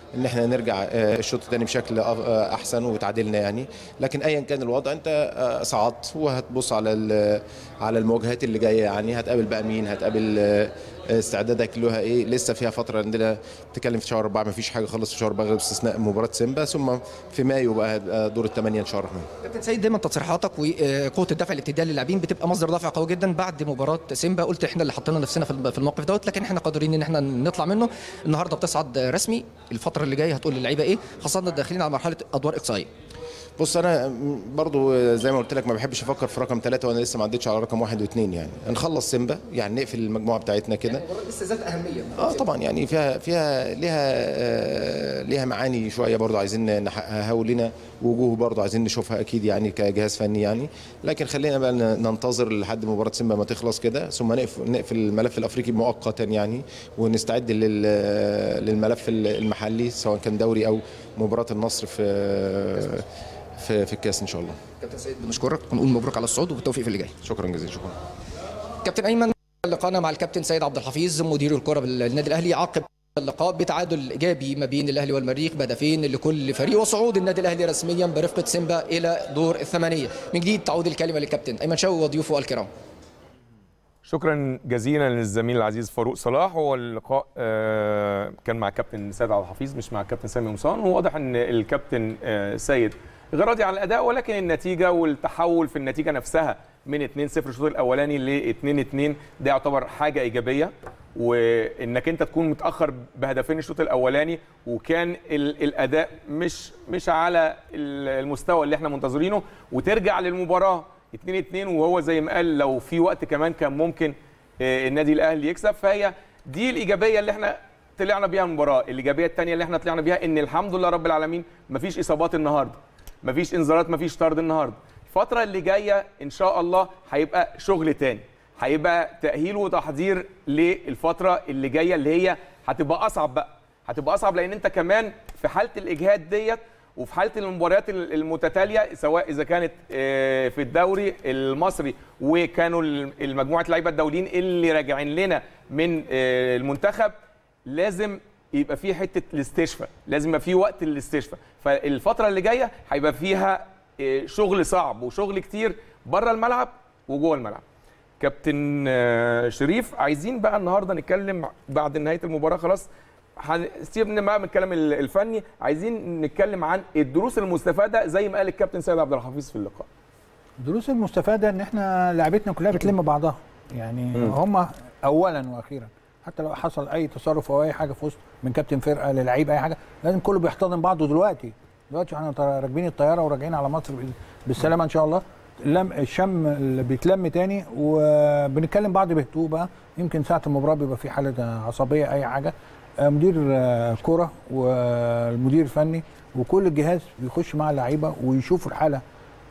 ان احنا نرجع آه، الشوط الثاني بشكل أف- آه، احسن وتعادلنا يعني لكن ايا كان الوضع انت آه، صعدت وهتبص على ال- على المواجهات اللي جايه يعني هتقابل بقى مين هتقابل آه، استعدادك لها ايه لسه فيها فتره عندنا بتتكلم في شهر اربعه ما فيش حاجه خالص في شهر اربعه غير باستثناء مباراه سيمبا ثم في مايو بقى هيبقى دور الثمانيه ان شاء الله الرحمن كابتن سيد دايما تصريحاتك وقوه الدفع الابتدائي للاعبين بتبقى مصدر دفع قوي جدا بعد مباراه سيمبا قلت احنا اللي حطينا نفسنا في الم- في الموقف دوت لكن احنا قادرين ان احنا نطلع منه النهارده بتصعد رسمي الفتره اللي جايه هتقول للعيبه ايه خاصه داخلين على مرحله ادوار اقصائيه بص انا برضو زي ما قلت لك ما بحبش افكر في رقم ثلاثة وانا لسه ما عدتش على رقم واحد واثنين يعني نخلص سيمبا يعني نقفل المجموعه بتاعتنا كده لسه ذات اهميه اه طبعا يعني فيها فيها ليها آه ليها معاني شويه برضو عايزين نحققها ولنا وجوه برضو عايزين نشوفها اكيد يعني كجهاز فني يعني لكن خلينا بقى ن- ننتظر لحد مباراه سيمبا ما تخلص كده ثم نقفل نقفل الملف الافريقي مؤقتا يعني ونستعد لل للملف المحلي سواء كان دوري او مباراه النصر في في في الكاس ان شاء الله كابتن سيد بنشكرك ونقول مبروك على الصعود وبالتوفيق في اللي جاي شكرا جزيلا شكرا كابتن ايمن لقانا مع الكابتن سيد عبد الحفيظ مدير الكره بالنادي الاهلي عقب اللقاء بتعادل ايجابي ما بين الاهلي والمريخ بهدفين لكل فريق وصعود النادي الاهلي رسميا برفقه سيمبا الى دور الثمانيه من جديد تعود الكلمه للكابتن ايمن شوقي وضيوفه الكرام شكرا جزيلا للزميل العزيز فاروق صلاح هو اللقاء آه، كان مع كابتن سيد عبد الحفيظ مش مع كابتن سامي قمصان وواضح ان الكابتن آه، سيد غير راضي عن الاداء ولكن النتيجه والتحول في النتيجه نفسها من 2-0 الشوط الاولاني ل 2-2 ده يعتبر حاجه ايجابيه وانك انت تكون متاخر بهدفين الشوط الاولاني وكان ال- الاداء مش مش على ال- المستوى اللي احنا منتظرينه وترجع للمباراه 2 2 وهو زي ما قال لو في وقت كمان كان ممكن آه، النادي الاهلي يكسب فهي دي الايجابيه اللي احنا طلعنا بيها المباراه الايجابيه الثانيه اللي احنا طلعنا بيها ان الحمد لله رب العالمين مفيش اصابات النهارده مفيش انذارات مفيش طرد النهارده الفتره اللي جايه ان شاء الله هيبقى شغل تاني هيبقى تاهيل وتحضير للفتره اللي جايه اللي هي هتبقى اصعب بقى هتبقى اصعب لان انت كمان في حاله الاجهاد ديت وفي حاله المباريات المتتاليه سواء اذا كانت آه، في الدوري المصري وكانوا المجموعه لعيبه الدوليين اللي راجعين لنا من آه، المنتخب لازم يبقى في حته الاستشفاء لازم يبقى في وقت للاستشفاء فالفتره اللي جايه هيبقى فيها آه، شغل صعب وشغل كتير بره الملعب وجوه الملعب كابتن آه، شريف عايزين بقى النهارده نتكلم بعد نهايه المباراه خلاص سيبنا بقى من الكلام ال- الفني عايزين نتكلم عن الدروس المستفاده زي ما قال الكابتن سيد عبد الحفيظ في اللقاء الدروس المستفاده ان احنا لعبتنا كلها بتلم بعضها يعني هم اولا واخيرا حتى لو حصل اي تصرف او اي حاجه في وسط من كابتن فرقه للعيب اي حاجه لازم كله بيحتضن بعضه دلوقتي دلوقتي احنا طا- راكبين الطياره وراجعين على مصر بال- بالسلامه ان شاء الله اللم الشم اللي بيتلم تاني وبنتكلم بعض بهدوء بقى يمكن ساعه المباراه بيبقى في حاله عصبيه اي حاجه آه، مدير آه، كره والمدير الفني وكل الجهاز بيخش مع اللعيبه ويشوفوا الحاله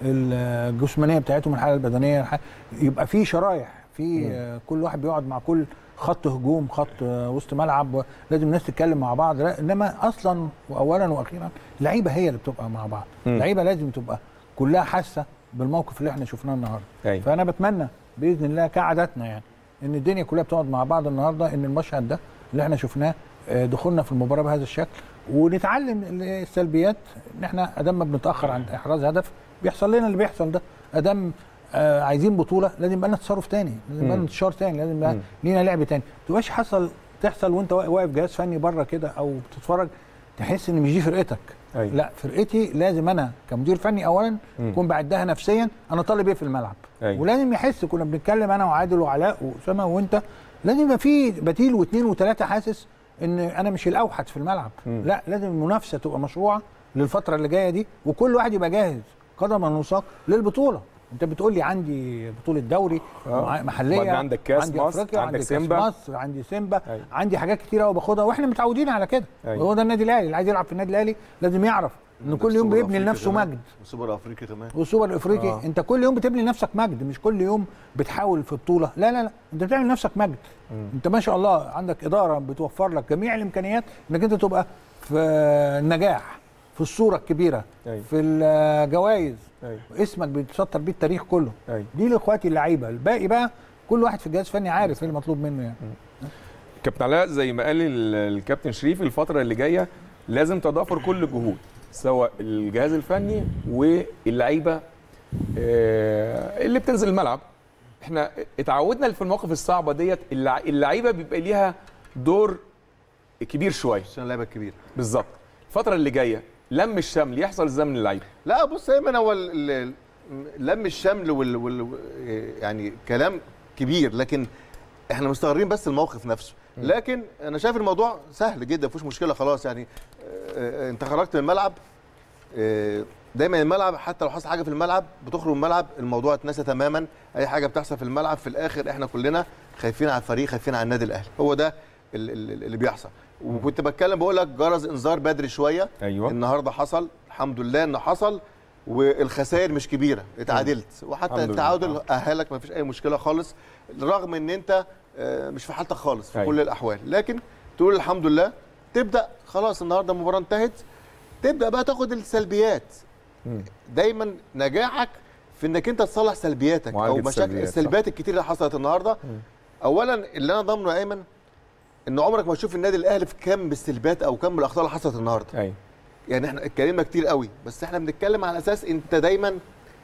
الجسمانيه بتاعتهم الحاله البدنيه الح- يبقى في شرايح في آه، كل واحد بيقعد مع كل خط هجوم خط آه، وسط ملعب لازم الناس تتكلم مع بعض لا انما اصلا واولا واخيرا اللعيبه هي اللي بتبقى مع بعض اللعيبه لازم تبقى كلها حاسه بالموقف اللي احنا شفناه النهارده أيوة. فانا بتمنى باذن الله كعادتنا يعني ان الدنيا كلها بتقعد مع بعض النهارده ان المشهد ده اللي احنا شفناه آه، دخولنا في المباراه بهذا الشكل ونتعلم السلبيات ان احنا ادام ما بنتاخر عن احراز هدف بيحصل لنا اللي بيحصل ده ادام آه عايزين بطوله لازم يبقى لنا تصرف تاني لازم يبقى لنا انتشار تاني لازم يبقى لينا لعب تاني ما تبقاش حصل تحصل وانت واقف جهاز فني بره كده او بتتفرج تحس ان مش دي فرقتك أيوة. لا فرقتي لازم انا كمدير فني اولا اكون بعدها نفسيا انا طالب ايه في الملعب أيوة. ولازم يحس كنا بنتكلم انا وعادل وعلاء واسامه وانت لازم يبقى في بديل واثنين وثلاثه حاسس ان انا مش الاوحد في الملعب لا لازم المنافسه تبقى مشروعه للفتره اللي جايه دي وكل واحد يبقى جاهز قدما وساق للبطوله انت بتقول لي عندي بطوله دوري آه. مع- محليه وبعدين عندك كاس عندي مصر، افريقيا عندك عندي سيمبا. كاس مصر عندي سيمبا أيوة. عندي حاجات كتيره قوي باخدها واحنا متعودين على كده أيوة. وهو ده النادي الاهلي اللي عايز يلعب في النادي الاهلي لازم يعرف ان كل يوم سوبر بيبني أفريقيا لنفسه كمان. مجد سوبر افريقيا كمان والسوبر الافريقي آه. انت كل يوم بتبني لنفسك مجد مش كل يوم بتحاول في بطوله لا لا لا انت بتعمل لنفسك مجد انت ما شاء الله عندك اداره بتوفر لك جميع الامكانيات انك انت تبقى في النجاح في الصوره الكبيره أيوة. في الجوائز أيوة. اسمك بيتسطر بيه التاريخ كله أيوة. دي لاخواتي اللعيبه الباقي بقى كل واحد في الجهاز الفني عارف ايه المطلوب منه يعني كابتن علاء زي ما قال ال- الكابتن شريف الفتره اللي جايه لازم تضافر كل الجهود سواء الجهاز الفني واللعيبه آه، اللي بتنزل الملعب احنا اتعودنا في المواقف الصعبه ديت اللع- اللعيبه بيبقى ليها دور كبير شويه عشان اللعيبه الكبيره بالظبط الفتره اللي جايه لم الشمل يحصل ازاي من اللعيبه لا بص ايمن هو ال- ال- لم الشمل وال, وال يعني كلام كبير لكن احنا مستغربين بس الموقف نفسه لكن انا شايف الموضوع سهل جدا مفيش مشكله خلاص يعني آه، آه، انت خرجت من الملعب آه، دايما الملعب حتى لو حصل حاجه في الملعب بتخرج من الملعب الموضوع اتنسى تماما اي حاجه بتحصل في الملعب في الاخر احنا كلنا خايفين على الفريق خايفين على النادي الاهلي هو ده ال- ال- اللي بيحصل وكنت بتكلم بقول لك جرس انذار بدري شويه ايوه النهارده حصل الحمد لله انه حصل والخسائر مش كبيره اتعادلت وحتى الحمد لله. التعادل آه. اهلك ما فيش اي مشكله خالص رغم ان انت آه، مش في حالتك خالص في أيوة. كل الاحوال لكن تقول الحمد لله تبدا خلاص النهارده المباراه انتهت تبدا بقى تاخد السلبيات مم. دايما نجاحك في انك انت تصلح سلبياتك او معالجة مشاكل السلبيات، صح. السلبيات الكتير اللي حصلت النهارده اولا اللي انا ضامنه يا ايمن ان عمرك ما تشوف النادي الاهلي في كم بالسلبيات او كم الاخطاء اللي حصلت النهارده ايوه يعني احنا اتكلمنا كتير قوي بس احنا بنتكلم على اساس انت دايما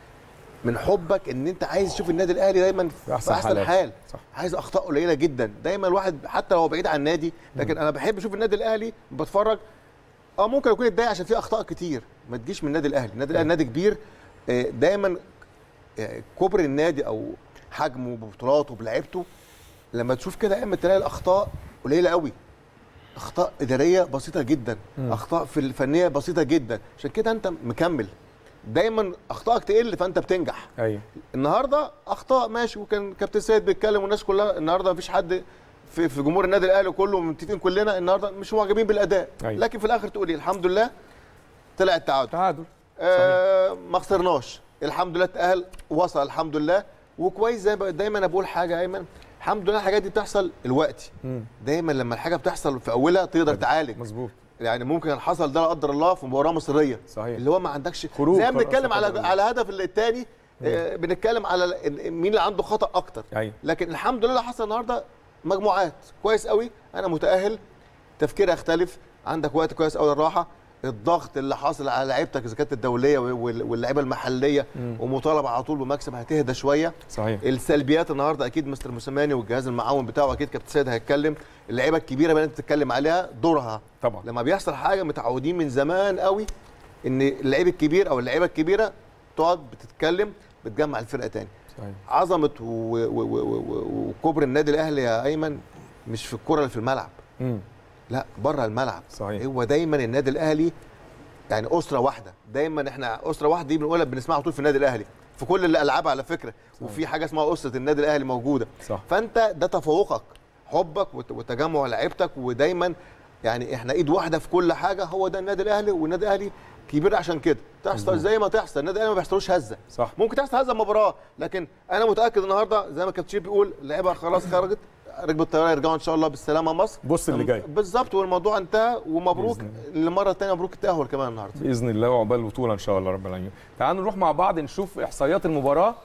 من حبك ان انت عايز تشوف النادي الاهلي دايما في أحسن احسن, حالات. حال صح. عايز اخطاء قليله جدا دايما الواحد حتى لو هو بعيد عن النادي لكن انا بحب اشوف النادي الاهلي بتفرج اه ممكن اكون اتضايق عشان في اخطاء كتير ما تجيش من النادي الاهلي النادي الاهلي نادي كبير آه، دايما آه، كبر النادي او حجمه ببطولاته بلعيبته لما تشوف كده يا اما تلاقي الاخطاء قليله قوي اخطاء اداريه بسيطه جدا اخطاء في الفنيه بسيطه جدا عشان كده انت مكمل دايما اخطائك تقل فانت بتنجح ايوه النهارده اخطاء ماشي وكان كابتن سيد بيتكلم والناس كلها النهارده مفيش حد في, في جمهور النادي الاهلي كله متفقين كلنا النهارده مش معجبين بالاداء أيوة. لكن في الاخر تقولي الحمد لله طلع التعادل تعادل آه ما خسرناش الحمد لله اتاهل وصل الحمد لله وكويس زي ما دايما انا بقول حاجه يا ايمن الحمد لله الحاجات دي بتحصل الوقت مم. دايما لما الحاجه بتحصل في اولها تقدر تعالج مظبوط يعني ممكن كان حصل ده لا قدر الله في مباراه مصريه صحيح. اللي هو ما عندكش خروج زي ما خلاص بنتكلم لا على قدر الله. على هدف الثاني آه بنتكلم على ال- مين اللي عنده خطا اكتر ايوه لكن الحمد لله اللي حصل النهارده مجموعات كويس قوي انا متاهل تفكيري يختلف عندك وقت كويس قوي للراحه الضغط اللي حاصل على لعيبتك اذا كانت الدوليه وال- واللعيبه المحليه ومطالبه على طول بمكسب هتهدى شويه صحيح السلبيات النهارده اكيد مستر موسيماني والجهاز المعاون بتاعه اكيد كابتن سيد هيتكلم اللعيبه الكبيره بقى اللي انت بتتكلم عليها دورها طبعا لما بيحصل حاجه متعودين من زمان قوي ان اللعيب الكبير او اللعيبه الكبيره تقعد بتتكلم بتجمع الفرقه تاني صحيح عظمه و- و- و- و- و- وكبر النادي الاهلي يا ايمن مش في الكره اللي في الملعب مم. لا بره الملعب صحيح. هو دايما النادي الاهلي يعني اسره واحده دايما احنا اسره واحده دي بنقولها بنسمعها طول في النادي الاهلي في كل الالعاب على فكره وفي حاجه اسمها اسره النادي الاهلي موجوده صح فانت ده تفوقك حبك وت- وتجمع لعيبتك ودايما يعني احنا ايد واحده في كل حاجه هو ده النادي الاهلي والنادي الاهلي كبير عشان كده تحصل زي ما تحصل النادي الاهلي ما بيحصلوش هزه صح ممكن تحصل هزه مباراه لكن انا متاكد النهارده زي ما كابتن شيب بيقول اللعيبه خلاص خرجت ركبوا الطياره يرجعوا ان شاء الله بالسلامه مصر بص اللي جاي بالظبط والموضوع انتهى ومبروك بإذن للمره الثانيه مبروك التاهل كمان النهارده باذن الله وعقبال البطوله ان شاء الله رب العالمين تعالوا نروح مع بعض نشوف احصائيات المباراه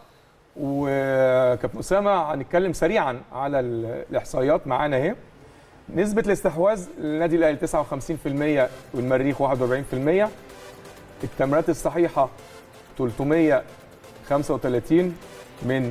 وكابتن اسامه هنتكلم سريعا على ال- الاحصائيات معانا اهي نسبه الاستحواذ للنادي الاهلي 59% والمريخ 41% التمريرات الصحيحه 335 من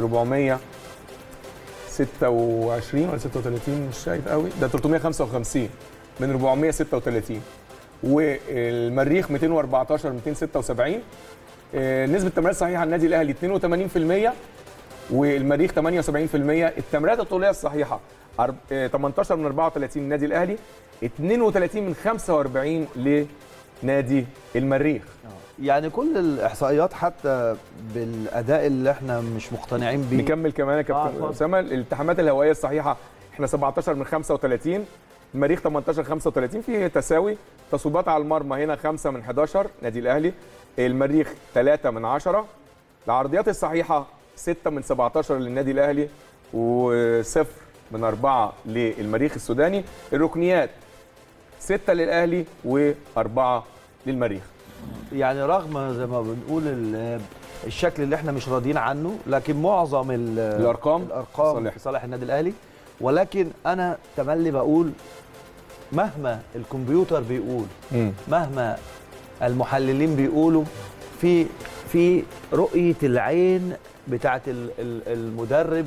426 ولا 36 مش شايف قوي ده 355 من 436 والمريخ 214 276 آه، نسبه التمريرات الصحيحه النادي الاهلي 82% والمريخ 78% التمريرات الطوليه الصحيحه أرب- آه، 18 من 34 النادي الاهلي 32 من 45 لنادي المريخ يعني كل الاحصائيات حتى بالاداء اللي احنا مش مقتنعين بيه نكمل كمان يا آه، كابتن اتفضل. اسامه الالتحامات الهوائيه الصحيحه احنا 17 من 35 المريخ 18 35 في تساوي تصويبات على المرمى هنا 5 من 11 نادي الاهلي المريخ 3 من 10 العرضيات الصحيحه 6 من 17 للنادي الاهلي وصفر من 4 للمريخ السوداني الركنيات 6 للاهلي واربعه للمريخ يعني رغم زي ما بنقول ال- الشكل اللي احنا مش راضيين عنه لكن معظم ال- الأرقام الارقام صالح. في صالح النادي الاهلي ولكن انا تملي بقول مهما الكمبيوتر بيقول مم. مهما المحللين بيقولوا في في رؤيه العين بتاعت ال- ال- المدرب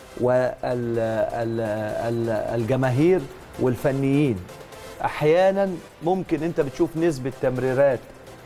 والجماهير والفنيين احيانا ممكن انت بتشوف نسبه تمريرات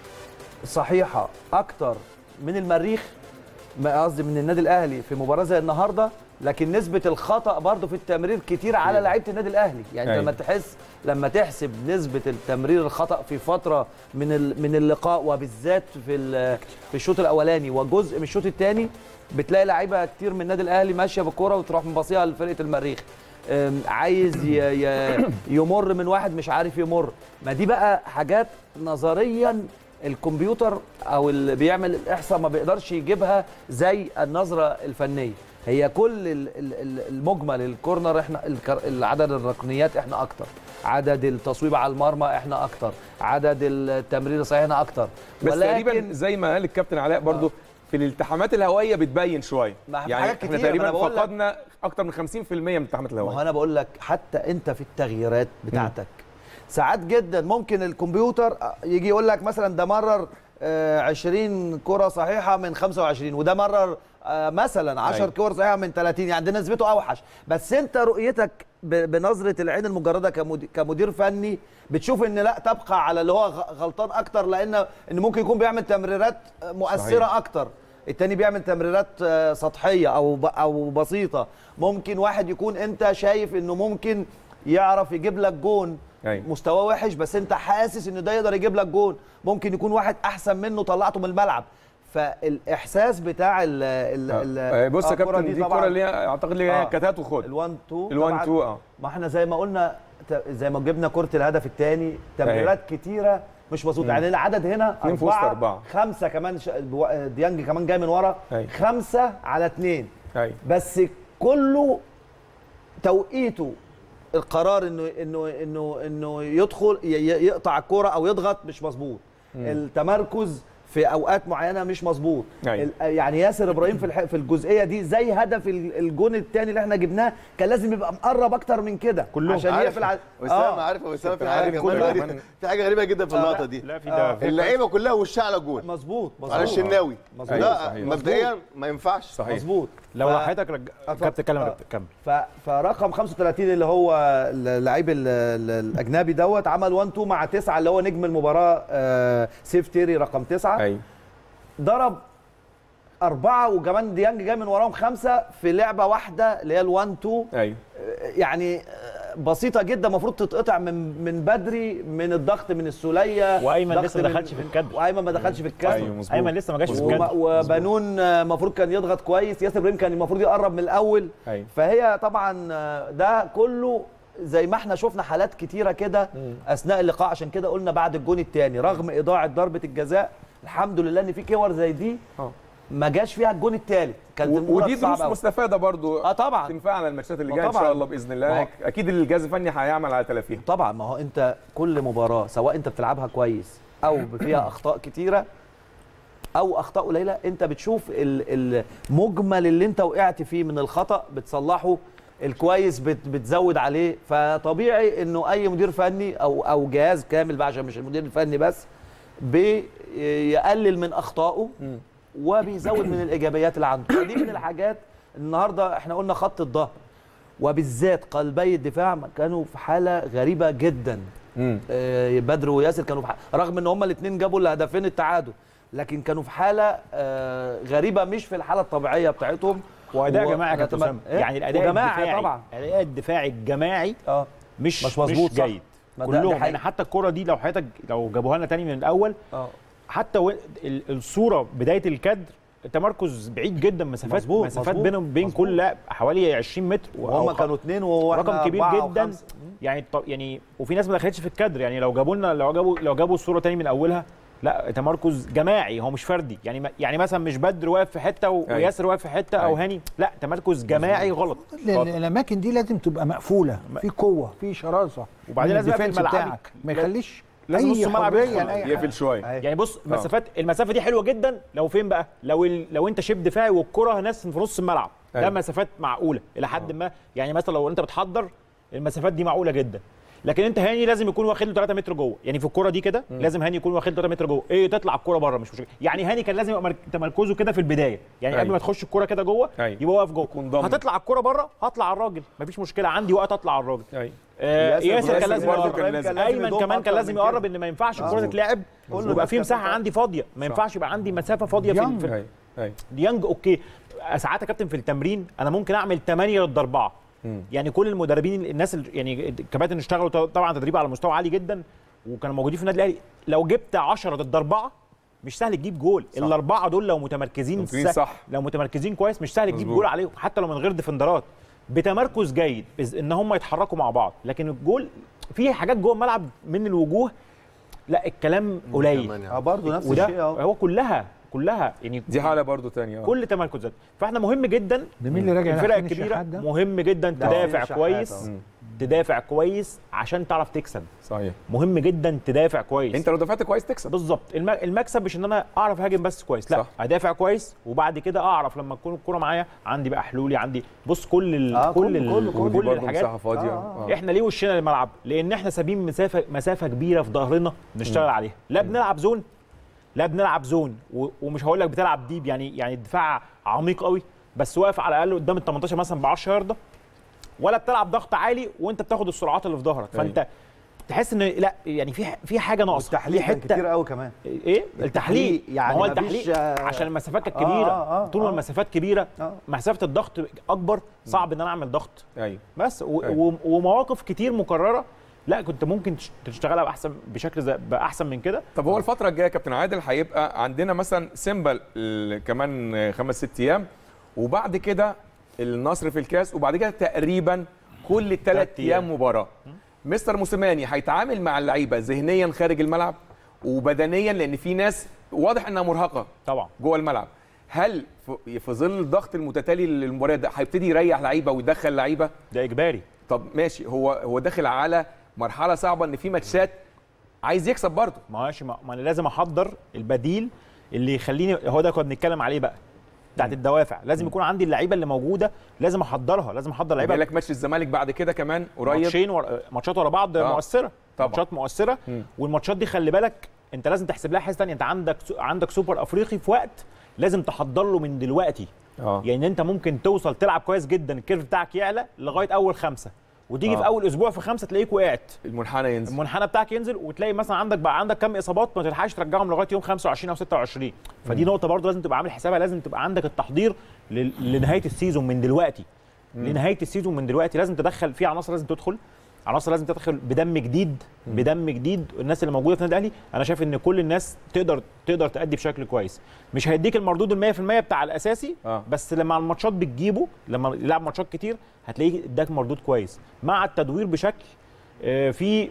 صحيحه اكتر من المريخ ما قصدي من النادي الاهلي في مباراه زي النهارده لكن نسبه الخطا برضه في التمرير كتير على لعيبه النادي الاهلي يعني أيوة. لما تحس لما تحسب نسبه التمرير الخطا في فتره من ال- من اللقاء وبالذات في ال- في الشوط الاولاني وجزء من الشوط الثاني بتلاقي لعيبه كتير من النادي الاهلي ماشيه بالكوره وتروح مباصيها لفرقه المريخ أم، عايز ي- ي- يمر من واحد مش عارف يمر ما دي بقى حاجات نظريا الكمبيوتر او اللي بيعمل الاحصاء ما بيقدرش يجيبها زي النظره الفنيه هي كل ال- ال- ال- المجمل الكورنر احنا الكر- عدد الركنيات احنا اكتر عدد التصويب على المرمى احنا اكتر عدد التمرير الصحيح احنا اكتر بس تقريبا زي ما قال الكابتن علاء برضو في الالتحامات الهوائيه بتبين شويه ما في يعني حاجات احنا كتير، ما تقريبا أنا بقول لك. فقدنا اكتر من 50% من الالتحامات ما هو الهوائيه انا بقول لك حتى انت في التغييرات بتاعتك ساعات جدا ممكن الكمبيوتر يجي يقول لك مثلا ده مرر آه، 20 كره صحيحه من 25 وده مرر آه، مثلا 10 أيوة. كور صحيحه من 30 يعني ده نسبته اوحش بس انت رؤيتك ب- بنظره العين المجرده كمدير, كمدير فني بتشوف ان لا تبقى على اللي هو غ- غلطان اكتر لان ان ممكن يكون بيعمل تمريرات مؤثره صحيح. اكتر التاني بيعمل تمريرات آه، سطحيه او ب- او بسيطه ممكن واحد يكون انت شايف انه ممكن يعرف يجيب لك جون أيوة. مستواه وحش بس انت حاسس انه ده يقدر يجيب لك جون ممكن يكون واحد احسن منه طلعته من الملعب فالاحساس بتاع ال ال آه، بص يا الكرة كابتن دي الكوره اللي هي اعتقد اللي هي آه. كتات وخد ال1 2 ال1 2 اه ما احنا زي ما قلنا ت- زي ما جبنا كرة الهدف الثاني تمريرات كتيره مش مظبوطه يعني العدد هنا اتنين في وسط أربعة. خمسه كمان ش... بو- ديانج كمان جاي من ورا أيوة. خمسه على اثنين ايوه بس كله توقيته القرار انه انه انه انه يدخل ي- ي- يقطع الكوره او يضغط مش مظبوط التمركز في اوقات معينه مش مظبوط أيوة. ال- يعني ياسر ابراهيم في الح- في الجزئيه دي زي هدف ال- الجون الثاني اللي احنا جبناه كان لازم يبقى مقرب اكتر من كده كلهم. عشان عارف يقفل على وسام عارف وسام في حاجه عارف كمان كله غريبة- كمان. في حاجه غريبه جدا في اللقطه دي لا في آه. ده اللعيبه كلها وشها على الجول مظبوط مظبوط على الشناوي مظبوط. أيوة، لا صحيح. مبدئيا ما ينفعش صحيح مظبوط لو ف- راحتك رج... أتفضل. كابتن اتكلم يا آه. كابتن كمل ف... فرقم 35 اللي هو اللعيب ال- ال- الاجنبي دوت عمل 1 2 مع 9 اللي هو نجم المباراه آه سيف تيري رقم 9 ايوه ضرب أربعة وكمان ديانج جاي من وراهم خمسة في لعبة واحدة اللي هي ال1 2 ايوه يعني آه، بسيطة جدا المفروض تتقطع من من بدري من الضغط من السولية وايمن ضغط لسه ما من- دخلش في الكادر وايمن ما دخلش في الكادر ايوه مظبوط ايمن لسه ما جاش في وما- الكادر وبنون آه، المفروض كان يضغط كويس ياسر ابراهيم كان المفروض يقرب من الاول ايوه فهي طبعا آه، ده كله زي ما احنا شفنا حالات كتيره كده اثناء اللقاء عشان كده قلنا بعد الجون الثاني رغم اضاعه ضربه الجزاء الحمد لله ان في كور زي دي اه ما جاش فيها الجون الثالث كانت و- المباراة ودي صعبة دروس أوي. مستفاده برضو اه طبعا تنفعنا الماتشات اللي ما جايه ان طبعاً. شاء الله باذن ما الله هو- اكيد الجهاز الفني هيعمل على تلافيها طبعا ما هو انت كل مباراه سواء انت بتلعبها كويس او فيها اخطاء كتيره او اخطاء قليله انت بتشوف ال- المجمل اللي انت وقعت فيه من الخطا بتصلحه الكويس بت بتزود عليه فطبيعي انه اي مدير فني او او جهاز كامل بقى عشان مش المدير الفني بس بيقلل من اخطائه وبيزود من الايجابيات اللي عنده فدي من الحاجات النهارده احنا قلنا خط الظهر وبالذات قلبي الدفاع كانوا في حاله غريبه جدا امم آه، بدر وياسر كانوا في حالة رغم ان هما الاثنين جابوا الهدفين التعادل لكن كانوا في حاله آه، غريبه مش في الحاله الطبيعيه بتاعتهم واداء و- جماعي يا كابتن أتمنى- اسامه إيه؟ يعني الاداء وجماعي الدفاعي طبعا الاداء الدفاعي الجماعي اه مش مش مظبوط، مش صح. جيد ما ده- دي كلهم حقيقة. يعني حتى الكره دي لو حضرتك لو جابوها لنا تاني من الاول اه حتى و... ال- الصوره بدايه الكادر تمركز بعيد جدا مسافات مظبوط، مسافات مظبوط، بينهم بين مظبوط. كل لاعب حوالي 20 متر وهم أو كانوا اثنين وهو رقم كبير جدا يعني ط- يعني وفي ناس ما دخلتش في الكادر يعني لو جابوا لنا لو جابوا لو جابوا الصوره تاني من اولها لا تمركز جماعي هو مش فردي يعني ما- يعني مثلا مش بدر واقف في حته و- أيوة. وياسر واقف في حته او أيوة. هاني لا تمركز جماعي غلط لأن الاماكن دي لازم تبقى مقفوله في قوه في شراسه وبعدين من لازم يقفل الديفنس ملعبي. بتاعك ما لا- يخليش لازم اي نص الملعب حريه يدخل. لاي حاجه يقفل شويه يعني بص مسافات المسافه دي حلوه جدا لو فين بقى لو ال... لو انت شيب دفاعي والكره ناس في نص الملعب ده أيوة. مسافات معقوله الى حد ما يعني مثلا لو انت بتحضر المسافات دي معقوله جدا لكن انت هاني لازم يكون واخد له 3 متر جوه يعني في الكوره دي كده لازم هاني يكون واخد له 3 متر جوه ايه تطلع الكوره بره مش مشكله يعني هاني كان لازم يبقى مرك- تمركزه كده في البدايه يعني قبل أيوة. ما تخش الكوره كده جوه أيوة. يبقى واقف جوه يكون ضامن. هتطلع الكوره بره هطلع على الراجل مفيش مشكله عندي وقت اطلع على الراجل ايوه آه، ياسر ياسر كان ياسر لازم برضه يقرب. كان لازم. ايمن يضم كمان أكتر كان لازم من كده. يقرب ان ما ينفعش الكوره مظبوط. تتلعب كله ويبقى في ماسكة مساحه صح. عندي فاضيه ما ينفعش يبقى عندي مسافه فاضيه في, يانج. في ايوه ايوه ديانج اوكي ساعات يا كابتن في التمرين انا ممكن اعمل 8 ضد 4 يعني كل المدربين الناس اللي يعني الكباتن اشتغلوا طبعا تدريب على مستوى عالي جدا وكانوا موجودين في النادي الاهلي لو جبت 10 ضد 4 مش سهل تجيب جول الاربعه دول لو متمركزين ممكن سهل- صح. لو متمركزين كويس مش سهل تجيب مظبوط. جول عليهم حتى لو من غير ديفندرات بتمركز جيد إز- ان هم يتحركوا مع بعض لكن الجول في حاجات جوه الملعب من الوجوه لا الكلام قليل كمان يعني. اه برضه نفس وده الشيء اه هو كلها كلها يعني دي حاله برضو تانية آه. كل تمركزات فاحنا مهم جدا ده مين اللي راجع الفرق حسين الكبيره الشحات ده؟ مهم جدا ده تدافع حسين كويس الشحات، تدافع كويس عشان تعرف تكسب صحيح مهم جدا تدافع كويس انت لو دفعت كويس تكسب بالظبط الم- المكسب مش ان انا اعرف اهاجم بس كويس لا صح. ادافع كويس وبعد كده اعرف لما تكون الكوره معايا عندي بقى حلولي عندي بص كل ال... آه، كل كله- ال... كله- كله. ودي كل برضو الحاجات مساحه فاضيه آه. آه. احنا ليه وشنا للملعب لان احنا سابين مسافه مسافه كبيره في ظهرنا نشتغل عليها لا بنلعب زون لا بنلعب زون و- ومش هقول لك بتلعب ديب يعني يعني الدفاع عميق قوي بس واقف على الاقل قدام ال 18 مثلا ب 10 يارده ولا بتلعب ضغط عالي وانت بتاخد السرعات اللي في ظهرك فانت تحس ان لا يعني في في حاجه ناقصه التحليل في كان كتير قوي كمان ايه التحليل يعني يعني هو مفيش، التحليل آه، عشان المسافات كانت آه، كبيره آه، آه، طول ما آه. المسافات كبيره آه. مسافه الضغط اكبر صعب ان انا اعمل ضغط ايوه بس و... أيوة. و... ومواقف كتير مكرره لا كنت ممكن تش- تشتغلها باحسن بشكل زي... باحسن من كده طب هو الفترة الجاية يا كابتن عادل هيبقى عندنا مثلا سيمبل ال- كمان خمس ست أيام وبعد كده النصر في الكاس وبعد كده تقريبا كل ثلاث تلات أيام. أيام مباراة مستر موسيماني هيتعامل مع اللعيبة ذهنيا خارج الملعب وبدنيا لأن في ناس واضح إنها مرهقة طبعا جوه الملعب هل في- في ظل الضغط المتتالي للمباريات ده هيبتدي يريح لعيبة ويدخل لعيبة ده اجباري طب ماشي هو هو داخل على مرحلة صعبة إن في ماتشات عايز يكسب برضه ماشي ما ما انا لازم احضر البديل اللي يخليني هو ده كنا بنتكلم عليه بقى بتاعت الدوافع لازم يكون عندي اللعيبه اللي موجوده لازم احضرها لازم احضر جاي لعيبه لك ماتش الزمالك بعد كده كمان قريب ماتشين ور... ماتشات ورا بعض آه. مؤثره طبعا. ماتشات مؤثره مم. والماتشات دي خلي بالك انت لازم تحسب لها حسبه ثانيه انت عندك سو... عندك سوبر افريقي في وقت لازم تحضر له من دلوقتي اه يعني انت ممكن توصل تلعب كويس جدا الكيرف بتاعك يعلى لغايه اول خمسه وتيجي آه. في اول اسبوع في خمسه تلاقيك وقعت المنحنى ينزل المنحنى بتاعك ينزل وتلاقي مثلا عندك بقى عندك كم اصابات ما تلحقش ترجعهم لغايه يوم 25 او 26 فدي نقطه برضه لازم تبقى عامل حسابها لازم تبقى عندك التحضير لل- لنهايه السيزون من دلوقتي لنهايه السيزون من دلوقتي لازم تدخل في عناصر لازم تدخل عناصر لازم تدخل بدم جديد بدم جديد الناس اللي موجوده في النادي الاهلي انا شايف ان كل الناس تقدر تقدر تأدي بشكل كويس مش هيديك المردود ال 100% بتاع الاساسي آه. بس لما الماتشات بتجيبه لما يلعب ماتشات كتير هتلاقيه اداك مردود كويس مع التدوير بشكل آه، في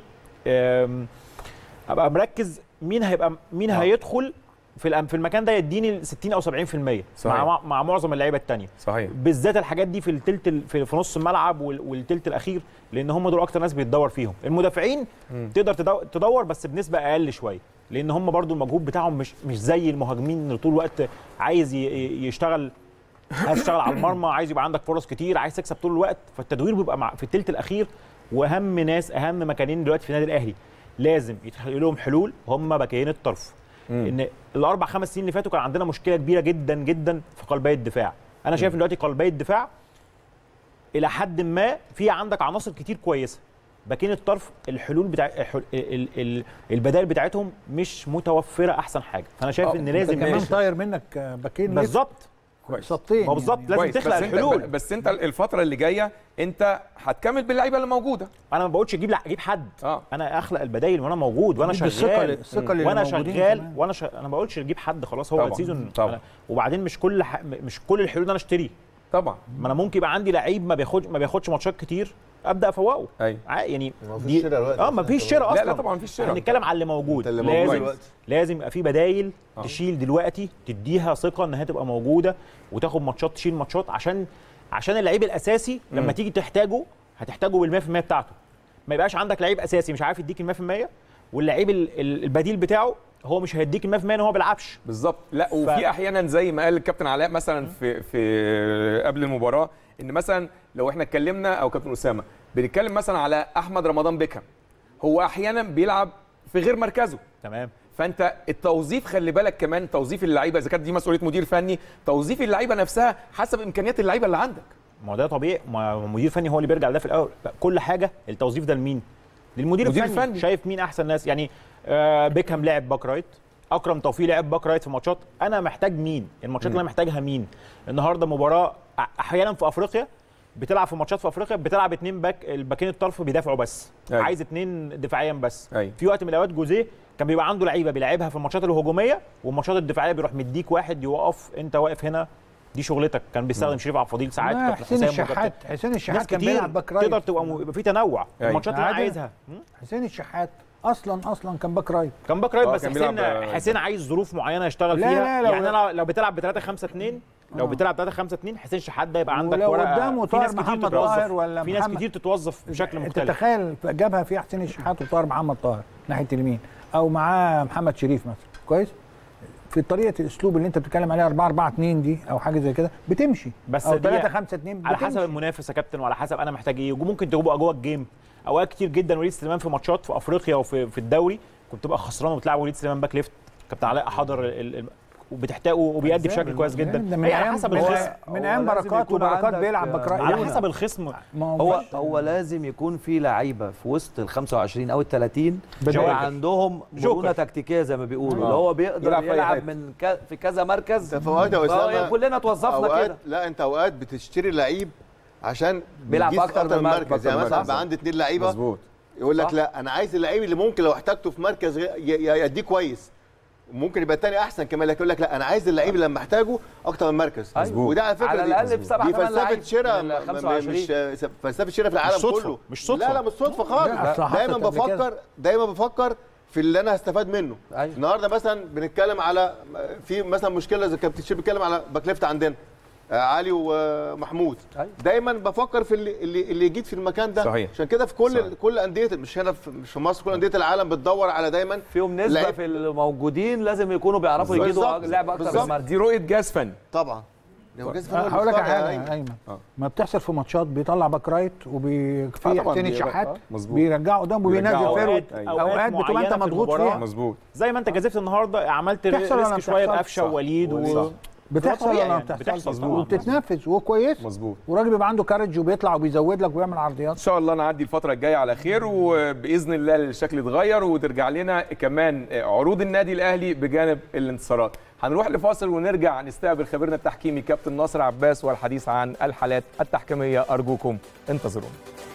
آم، ابقى مركز مين هيبقى مين آه. هيدخل في الأم- في المكان ده يديني 60 او 70% صحيح. مع مع معظم اللعيبه التانية صحيح بالذات الحاجات دي في التلت ال- في في نص الملعب وال- والتلت الاخير لان هم دول اكتر ناس بيتدور فيهم المدافعين تقدر تدو- تدور بس بنسبه اقل شويه لان هم برضو المجهود بتاعهم مش مش زي المهاجمين اللي طول الوقت عايز ي- ي- يشتغل عايز تشتغل على المرمى عايز يبقى عندك فرص كتير عايز تكسب طول الوقت فالتدوير بيبقى مع في التلت الاخير واهم ناس اهم مكانين دلوقتي في النادي الاهلي لازم يتخلق لهم حلول هم باكيين الطرف ان الاربع خمس سنين اللي فاتوا كان عندنا مشكله كبيره جدا جدا في قلبي الدفاع انا شايف إن دلوقتي قلبي الدفاع الى حد ما في عندك عناصر كتير كويسه باكين الطرف الحلول بتاع الحل... ال... ال... البدائل بتاعتهم مش متوفره احسن حاجه فانا شايف آه، ان انت لازم كمان ماشي. طاير منك آه، باكين بالظبط كويس اصابتين ما بالظبط يعني. لازم كويس تخلق بس انت الحلول بس انت الفتره اللي جايه انت هتكمل باللعيبه اللي موجوده انا ما بقولش اجيب اجيب حد اه انا اخلق البدائل وانا موجود وانا بالثقة- شغال الثقة اللي وانا موجودين شغال كمان. وانا ش... انا ما بقولش اجيب حد خلاص هو طبعاً، السيزون طبعاً. أنا... وبعدين مش كل ح... مش كل الحلول ان انا اشتري طبعا ما انا ممكن يبقى عندي لعيب ما بياخدش ما بياخدش ماتشات كتير ابدا افوقه ايوه ع- يعني ما فيش دي- شراء دلوقتي اه ما أصلاً. فيش شراء لا اصلا لا طبعا مفيش احنا شراء بنتكلم على اللي موجود انت اللي موجود لازم دلوقتي. لازم يبقى في بدايل آه. تشيل دلوقتي تديها ثقه ان هي تبقى موجوده وتاخد ماتشات تشيل ماتشات عشان عشان اللعيب الاساسي لما مم. تيجي تحتاجه هتحتاجه بال 100% بتاعته ما يبقاش عندك لعيب اساسي مش عارف يديك ال 100% واللعيب ال- ال- البديل بتاعه هو مش هيديك ال 100% ان هو ما بيلعبش بالظبط لا وفي احيانا زي ما قال الكابتن علاء مثلا في في قبل المباراه ان مثلا لو احنا اتكلمنا او كابتن اسامه بنتكلم مثلا على احمد رمضان بيكهام هو احيانا بيلعب في غير مركزه تمام فانت التوظيف خلي بالك كمان توظيف اللعيبه اذا كانت دي مسؤوليه مدير فني توظيف اللعيبه نفسها حسب امكانيات اللعيبه اللي عندك ما هو ده طبيعي ما هو مدير فني هو اللي بيرجع لده في الاول بقى كل حاجه التوظيف ده لمين؟ للمدير مدير الفني الفني. شايف مين احسن ناس يعني آه بيكهام لعب باك رايت اكرم توفيق لعب باك رايت في ماتشات انا محتاج مين؟ الماتشات اللي انا محتاجها مين؟ النهارده مباراه أ- احيانا في افريقيا بتلعب في ماتشات في افريقيا بتلعب اتنين باك الباكين الطرف بيدافعوا بس أيوة. عايز اتنين دفاعيا بس أيوة. في وقت من الاوقات جوزيه كان بيبقى عنده لعيبه بيلعبها في الماتشات الهجوميه والماتشات الدفاعيه بيروح مديك واحد يوقف انت واقف هنا دي شغلتك كان بيستخدم شريف عبد الفضيل ساعات لا، كابتن حسين حسام الشحات وكابتن- حسين ناس الشحات كان كتير بيلعب باك رايت تقدر تبقى م- يبقى في تنوع في أيوة. الماتشات اللي انا عادي. عايزها م? حسين الشحات اصلا اصلا كان باك رايت كان باك رايت آه، بس كان حسين بيلعب- حسين عايز ظروف معينه يشتغل لا، فيها لا، لو- يعني انا لو بتلعب ب 3 5 2 لو بتلعب 3 5 2 حسين شحات ده يبقى عندك ولو ورقه قدامه في ناس طاهر كتير محمد تتوظف طاهر ولا في ناس محمد- كتير تتوظف بشكل انت مختلف تخيل جابها في حسين الشحات وطاهر محمد طاهر ناحيه اليمين او معاه محمد شريف مثلا كويس في طريقه الاسلوب اللي انت بتتكلم عليها 4 4 2 دي او حاجه زي كده بتمشي بس او دي 3 5 2 على حسب المنافس يا كابتن وعلى حسب انا محتاج ايه وممكن تبقى جوه الجيم اوقات كتير جدا وليد سليمان في ماتشات في افريقيا وفي في الدوري كنت تبقى خسران وتلعب وليد سليمان باك ليفت كابتن علاء حضر ال- ال- وبتحتاجه وبيأدي بشكل كويس جدا ده من هي على ايام حسب من, الخصم من هو ايام لازم بركات يكون وبركات عندك، بيلعب باك رايت على معونة. حسب الخصم ما هو فيش- هو لازم يكون في لعيبه في وسط ال 25 او ال 30 جوكر. يبقى عندهم جوكر. مرونه تكتيكيه زي ما بيقولوا اللي هو بيقدر يلعب في أي يلعب حتة. من ك... في كذا مركز انت في اوقات يا فهو اسامه كلنا توظفنا اوقات كده لا انت اوقات بتشتري لعيب عشان بيلعب بيجيز في أكتر من مركز. يعني أكتر من مثلا مركز. بقى عندي اثنين لعيبه مظبوط يقول لك صح. لا انا عايز اللعيب اللي ممكن لو احتاجته في مركز غير- ي- ي- يأديه كويس ممكن يبقى الثاني احسن كمان لكن يقول لك لا انا عايز اللعيب اللي لما احتاجه اكتر من مركز أيوة. وده على فكره على دي- الأقل بسبعة دي ثمان فلسفه لعيب شراء من ال م- م- 25. مش فلسفه شراء في العالم مش صدفة، كله مش صدفة. لا لا مش صدفه خالص لا، أصل دايما حصلت قبل كده. بفكر دايما بفكر في اللي انا هستفاد منه أيوة. النهارده مثلا بنتكلم على في مثلا مشكله زي كابتن شيب بيتكلم على باك ليفت عندنا آه، علي ومحمود أيوة. دايما بفكر في اللي اللي, اللي يجيد في المكان ده صحيح. عشان كده في كل صحيح. كل انديه مش هنا في مش في مصر كل انديه العالم بتدور على دايما فيهم نسبه لعيب- في الموجودين لازم يكونوا بيعرفوا بالظبط. يجيدوا لعب اكتر من بالظبط. مركز دي رؤيه جهاز فني طبعا هو جاز فني هو هقول لك المختار على يا حاجه أيمن. يا ايمن آه. ما بتحصل في ماتشات بيطلع باك رايت وفي آه طبعاً حسين بيبقى- الشحات آه، مظبوط. بيرجعه قدام وبينزل بيرجعه فيرود أوقات- اوقات بتبقى انت معينة في مضغوط المباراة. فيها مظبوط زي ما انت جازفت النهارده عملت بتحصل ولا ما ريسك شويه بتحصلش؟ بقفشه صح. ووليد و... صح. بتحصل طبيعي ولا ما يعني، بتحصلش بتحصل طبعاً. وبتتنفس وهو كويس مظبوط وراجل بيبقى عنده كارج وبيطلع وبيزود لك ويعمل عرضيات ان شاء الله نعدي الفتره الجايه على خير وباذن الله الشكل يتغير وترجع لنا كمان عروض النادي الاهلي بجانب الانتصارات هنروح لفاصل ونرجع نستقبل خبيرنا التحكيمي كابتن ناصر عباس والحديث عن الحالات التحكيميه ارجوكم انتظرونا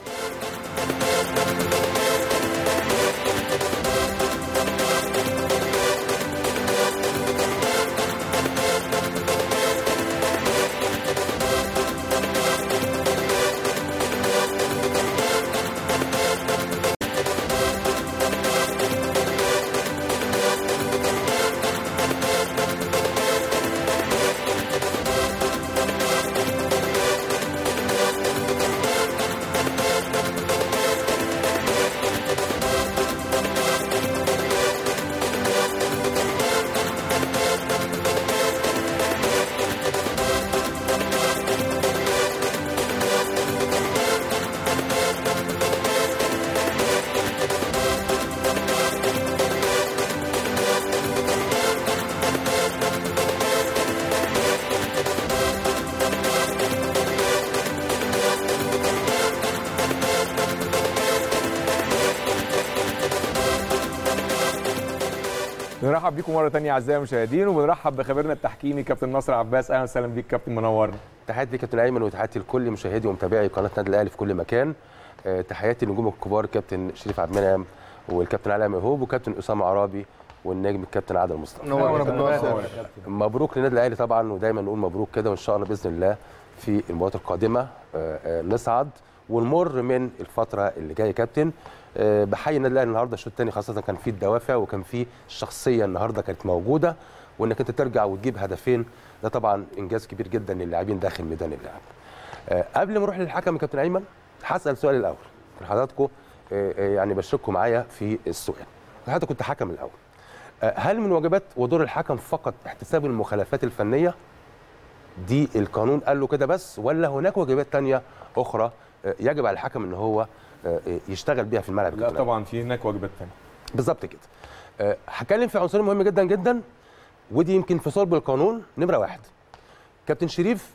بنرحب بيكم مره ثانيه اعزائي المشاهدين وبنرحب بخبيرنا التحكيمي كابتن ناصر عباس اهلا وسهلا بيك كابتن منورنا تحياتي ليك كابتن ايمن وتحياتي لكل مشاهدي ومتابعي قناه النادي الاهلي في كل مكان آه، تحياتي للنجوم الكبار كابتن شريف عبد المنعم والكابتن علي مهوب وكابتن اسامه عرابي والنجم الكابتن عادل مصطفى نور يا كابتن ناصر. مبروك للنادي الاهلي طبعا ودايما نقول مبروك كده وان شاء الله باذن الله في المباريات القادمه آه، آه، نصعد ونمر من الفتره اللي جايه يا كابتن آه، بحيي النادي الاهلي النهارده الشوط الثاني خاصه كان فيه الدوافع وكان فيه الشخصيه النهارده كانت موجوده وانك انت ترجع وتجيب هدفين ده طبعا انجاز كبير جدا للاعبين داخل ميدان اللعب. آه، قبل ما نروح للحكم يا كابتن ايمن هسال سؤال الاول لحضراتكم آه، آه، يعني بشارككم معايا في السؤال. حضرتك كنت حكم الاول. آه، هل من واجبات ودور الحكم فقط احتساب المخالفات الفنيه؟ دي القانون قال له كده بس ولا هناك واجبات تانية اخرى آه، يجب على الحكم ان هو آه، يشتغل بيها في الملعب لا كابتن طبعا في هناك واجبات ثانيه بالظبط كده آه، هتكلم في عنصرين مهم جدا جدا ودي يمكن في صلب القانون نمره واحد كابتن شريف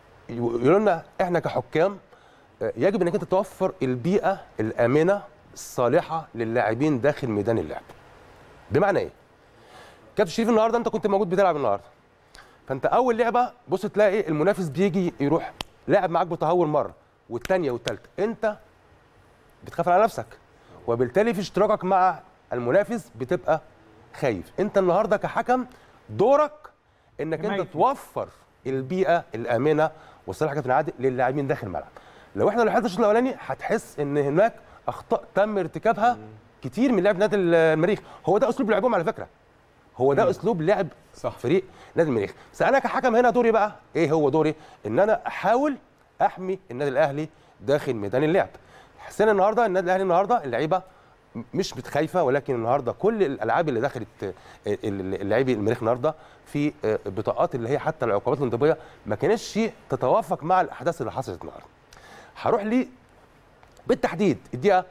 يقول لنا احنا كحكام آه، يجب انك انت توفر البيئه الامنه الصالحه للاعبين داخل ميدان اللعب بمعنى ايه كابتن شريف النهارده انت كنت موجود بتلعب النهارده فانت اول لعبه بص تلاقي المنافس بيجي يروح لاعب معاك بتهور مره والثانيه والثالثه انت بتخاف على نفسك وبالتالي في اشتراكك مع المنافس بتبقى خايف انت النهارده كحكم دورك انك انت حماية. توفر البيئه الامنه والصالحه كابتن عادل للاعبين داخل الملعب لو احنا لاحظنا الشوط الاولاني هتحس ان هناك اخطاء تم ارتكابها كتير من لاعب نادي المريخ هو ده اسلوب لعبهم على فكره هو ده اسلوب لعب صح. فريق نادي المريخ بس انا كحكم هنا دوري بقى ايه هو دوري ان انا احاول احمي النادي الاهلي داخل ميدان اللعب حسينا النهارده النادي الاهلي النهارده اللعيبه مش متخايفه ولكن النهارده كل الالعاب اللي دخلت اللاعبي المريخ النهارده في بطاقات اللي هي حتى العقوبات الانضباطيه ما كانتش تتوافق مع الاحداث اللي حصلت النهارده هروح لي بالتحديد الدقيقه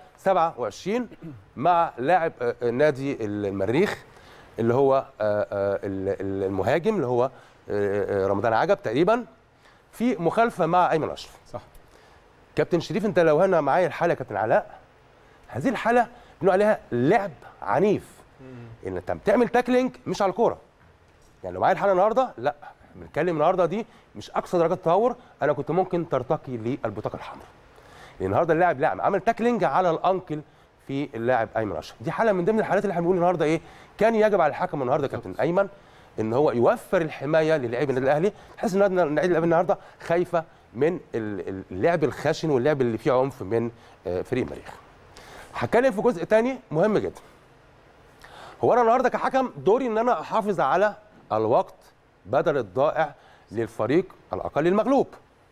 27 مع لاعب آه، نادي المريخ اللي هو آه، آه، ال- المهاجم اللي هو آه، آه، رمضان عجب تقريبا في مخالفه مع ايمن اشرف صح كابتن شريف انت لو هنا معايا الحاله يا كابتن علاء هذه الحاله بنقول عليها لعب عنيف ان انت بتعمل تاكلينج مش على الكوره يعني لو معايا الحاله النهارده لا بنتكلم النهارده دي مش اقصى درجات التهور انا كنت ممكن ترتقي للبطاقه الحمراء لان النهارده اللاعب لاعب عمل تاكلينج على الانكل في اللاعب ايمن اشرف دي حاله من ضمن الحالات اللي احنا بنقول النهارده ايه كان يجب على الحكم النهارده كابتن ايمن ان هو يوفر الحمايه للاعبي النادي الاهلي تحس ان النادي الاهلي النهارده خايفه من ال- ال- اللعب الخشن واللعب اللي فيه عنف من آه، فريق المريخ هتكلم في جزء تاني مهم جدا هو انا النهارده كحكم دوري ان انا احافظ على الوقت بدل الضائع للفريق الاقل المغلوب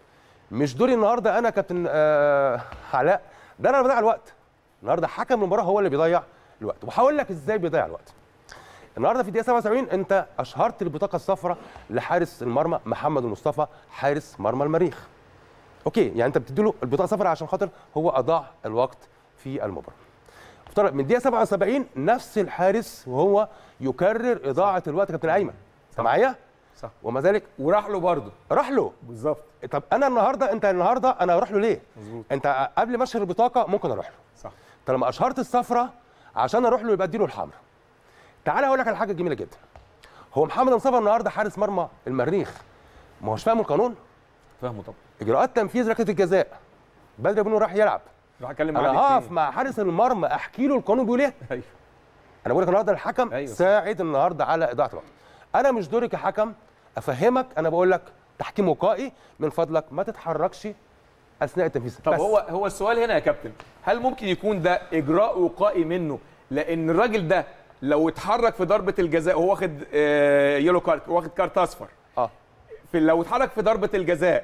مش دوري النهارده انا كابتن آه علاء ده انا اللي بضيع الوقت النهارده حكم المباراه هو اللي بيضيع الوقت وهقول لك ازاي بيضيع الوقت النهارده في الدقيقه 77 انت اشهرت البطاقه الصفراء لحارس المرمى محمد المصطفى حارس مرمى المريخ اوكي يعني انت بتدي له البطاقه الصفراء عشان خاطر هو اضاع الوقت في المباراه افترض من الدقيقه 77 نفس الحارس وهو يكرر اضاعه الوقت يا كابتن ايمن انت معايا صح وما ذلك وراح له برضه راح له بالظبط طب انا النهارده انت النهارده انا اروح له ليه مظبوط انت قبل ما اشهر البطاقه ممكن اروح له صح طب لما اشهرت الصفراء عشان اروح له يبقى اديله الحمراء تعالى اقول لك على حاجه جميله جدا هو محمد مصطفى النهارده حارس مرمى المريخ ما هوش فاهم القانون فاهمه طبعا اجراءات تنفيذ ركله الجزاء بدري بنو راح يلعب راح اتكلم انا معاه هقف مع حارس المرمى احكي له القانون بيقول ايه ايوه انا بقول لك النهارده الحكم أيوة. ساعد النهارده على اضاعه الوقت انا مش دوري كحكم افهمك انا بقول لك تحكيم وقائي من فضلك ما تتحركش اثناء التنفيذ طب بس. هو هو السؤال هنا يا كابتن هل ممكن يكون ده اجراء وقائي منه لان الراجل ده لو اتحرك في ضربه الجزاء وهو واخد آه، يلو كارت واخد كارت اصفر اه في لو اتحرك في ضربه الجزاء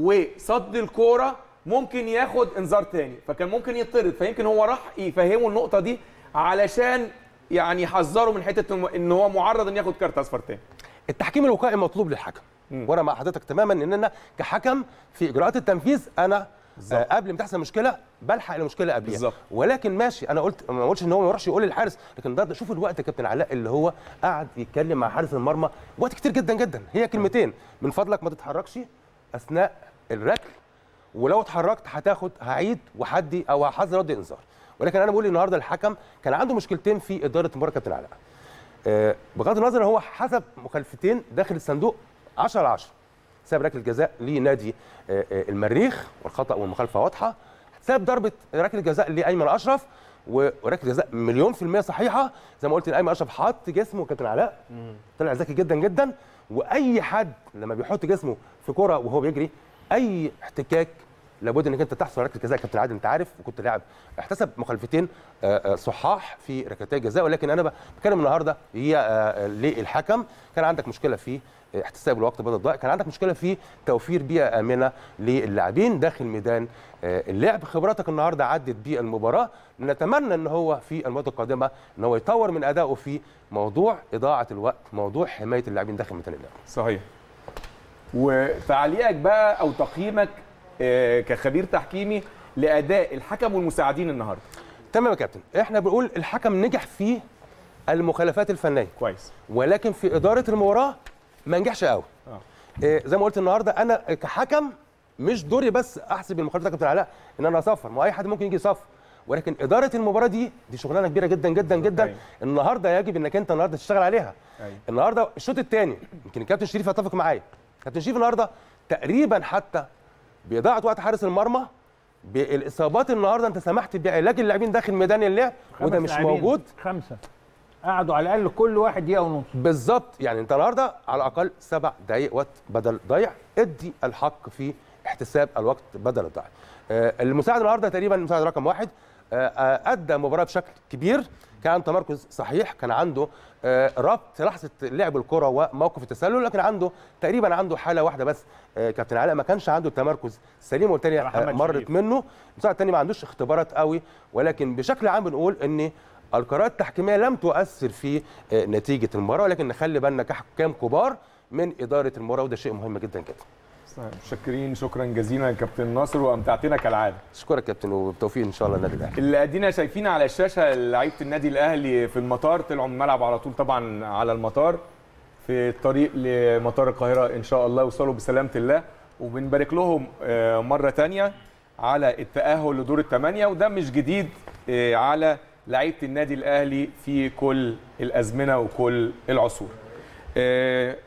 وصد الكوره ممكن ياخد انذار تاني فكان ممكن يطرد فيمكن هو راح يفهمه النقطه دي علشان يعني يحذره من حته إنه- ان هو معرض ان ياخد كارت اصفر تاني التحكيم الوقائي مطلوب للحكم مم. وانا مع حضرتك تماما ان انا كحكم في اجراءات التنفيذ انا آه قبل ما تحصل مشكله بلحق المشكله قبلها بالظبط. ولكن ماشي انا قلت ما قلتش ان هو ما يروحش يقول للحارس لكن ده شوف الوقت يا كابتن علاء اللي هو قعد يتكلم مع حارس المرمى وقت كتير جدا جدا هي كلمتين من فضلك ما تتحركش اثناء الركل ولو اتحركت هتاخد هعيد وحدي او هحذر رد انذار ولكن انا بقول النهارده الحكم كان عنده مشكلتين في اداره المباراه كابتن علاء آه، بغض النظر هو حسب مخالفتين داخل الصندوق 10 على 10 ساب ركله جزاء لنادي آه، آه، المريخ والخطا والمخالفه واضحه ساب ضربه ركله جزاء لايمن اشرف وركله جزاء مليون في الميه صحيحه زي ما قلت ايمن اشرف حط جسمه كابتن علاء طلع ذكي جدا جدا واي حد لما بيحط جسمه في كره وهو بيجري اي احتكاك لابد انك انت تحصل على ركله جزاء كابتن عادل انت عارف وكنت لاعب احتسب مخالفتين آه، آه، صحاح في ركلتي الجزاء ولكن انا بتكلم النهارده هي آه، آه، للحكم كان عندك مشكله في احتساب الوقت بدل الضائع كان عندك مشكله في توفير بيئه امنه للاعبين داخل ميدان آه، اللعب خبراتك النهارده عدت بيه المباراه نتمنى ان هو في المباراه القادمه ان هو يطور من ادائه في موضوع اضاعه الوقت موضوع حمايه اللاعبين داخل ميدان اللعب صحيح وتعليقك بقى او تقييمك آه، كخبير تحكيمي لاداء الحكم والمساعدين النهارده تمام يا كابتن احنا بنقول الحكم نجح في المخالفات الفنيه كويس ولكن في اداره المباراه ما نجحش قوي آه. إيه زي ما قلت النهارده انا كحكم مش دوري بس احسب المخالفات يا كابتن علاء ان انا اصفر ما اي حد ممكن يجي يصفر ولكن اداره المباراه دي دي شغلانه كبيره جدا جدا جدا أيوة. النهارده يجب انك انت النهارده تشتغل عليها أيوة. النهارده الشوط الثاني يمكن الكابتن شريف يتفق معايا كابتن شريف النهارده تقريبا حتى باضاعه وقت حارس المرمى بالاصابات النهارده انت سمحت بعلاج اللاعبين داخل ميدان اللعب وده خمس مش لاعبين، موجود خمسه قعدوا على الاقل كل واحد دقيقه ونص بالظبط يعني انت النهارده على الاقل سبع دقائق وقت بدل ضيع ادي الحق في احتساب الوقت بدل الضيع آه المساعد النهارده تقريبا المساعد رقم واحد آه آه ادى مباراه بشكل كبير كان تمركز صحيح كان عنده آه ربط لحظه لعب الكره وموقف التسلل لكن عنده تقريبا عنده حاله واحده بس آه كابتن علاء ما كانش عنده تمركز سليم والتانية آه محمد مرت شريف. منه المساعد الثاني ما عندوش اختبارات قوي ولكن بشكل عام بنقول ان القرارات التحكيميه لم تؤثر في آه، نتيجه المباراه ولكن نخلي بالنا كحكام كبار من اداره المباراه وده شيء مهم جدا جدا متشكرين شكرا جزيلا يا كابتن ناصر وامتعتنا كالعاده اشكرك يا كابتن وبالتوفيق ان شاء الله النادي الاهلي اللي ادينا شايفين على الشاشه لعيبه النادي الاهلي في المطار طلعوا من الملعب على طول طبعا على المطار في الطريق لمطار القاهره ان شاء الله يوصلوا بسلامه الله وبنبارك لهم آه، مره تانية على التاهل لدور الثمانيه وده مش جديد آه، على لعيبه النادي الاهلي في كل الازمنه وكل العصور آه،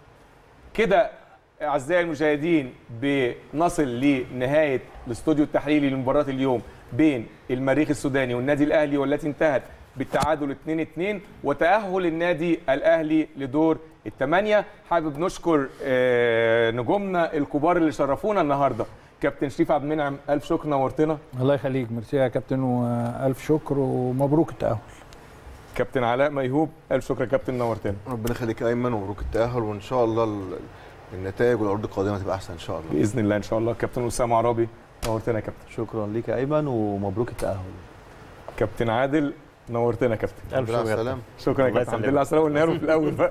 كده اعزائي المشاهدين بنصل لنهايه الاستوديو التحليلي لمباراه اليوم بين المريخ السوداني والنادي الاهلي والتي انتهت بالتعادل 2-2 وتاهل النادي الاهلي لدور الثمانيه حابب نشكر آه، نجومنا الكبار اللي شرفونا النهارده كابتن شريف عبد المنعم الف شكر نورتنا الله يخليك ميرسي يا كابتن والف شكر ومبروك التاهل كابتن علاء ميهوب الف شكر يا كابتن نورتنا ربنا يخليك يا ايمن ومبروك التاهل وان شاء الله ال- النتائج والعروض القادمه تبقى احسن ان شاء الله باذن الله ان شاء الله كابتن اسامه عرابي نورتنا يا كابتن شكرا ليك يا ايمن ومبروك التاهل كابتن عادل نورتنا يا كابتن الحمد لله على السلامه شكرا يا الله كابتن الحمد يسلمك. لله على السلامه والنهار في الاول بقى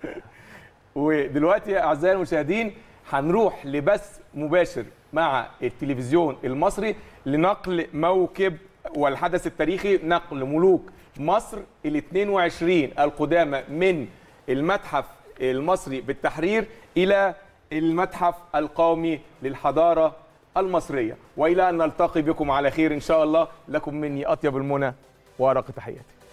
ودلوقتي اعزائي المشاهدين هنروح لبث مباشر مع التلفزيون المصري لنقل موكب والحدث التاريخي نقل ملوك مصر ال 22 القدامى من المتحف المصري بالتحرير الى المتحف القومي للحضاره المصريه والى ان نلتقي بكم على خير ان شاء الله لكم مني اطيب المنى وارق تحياتي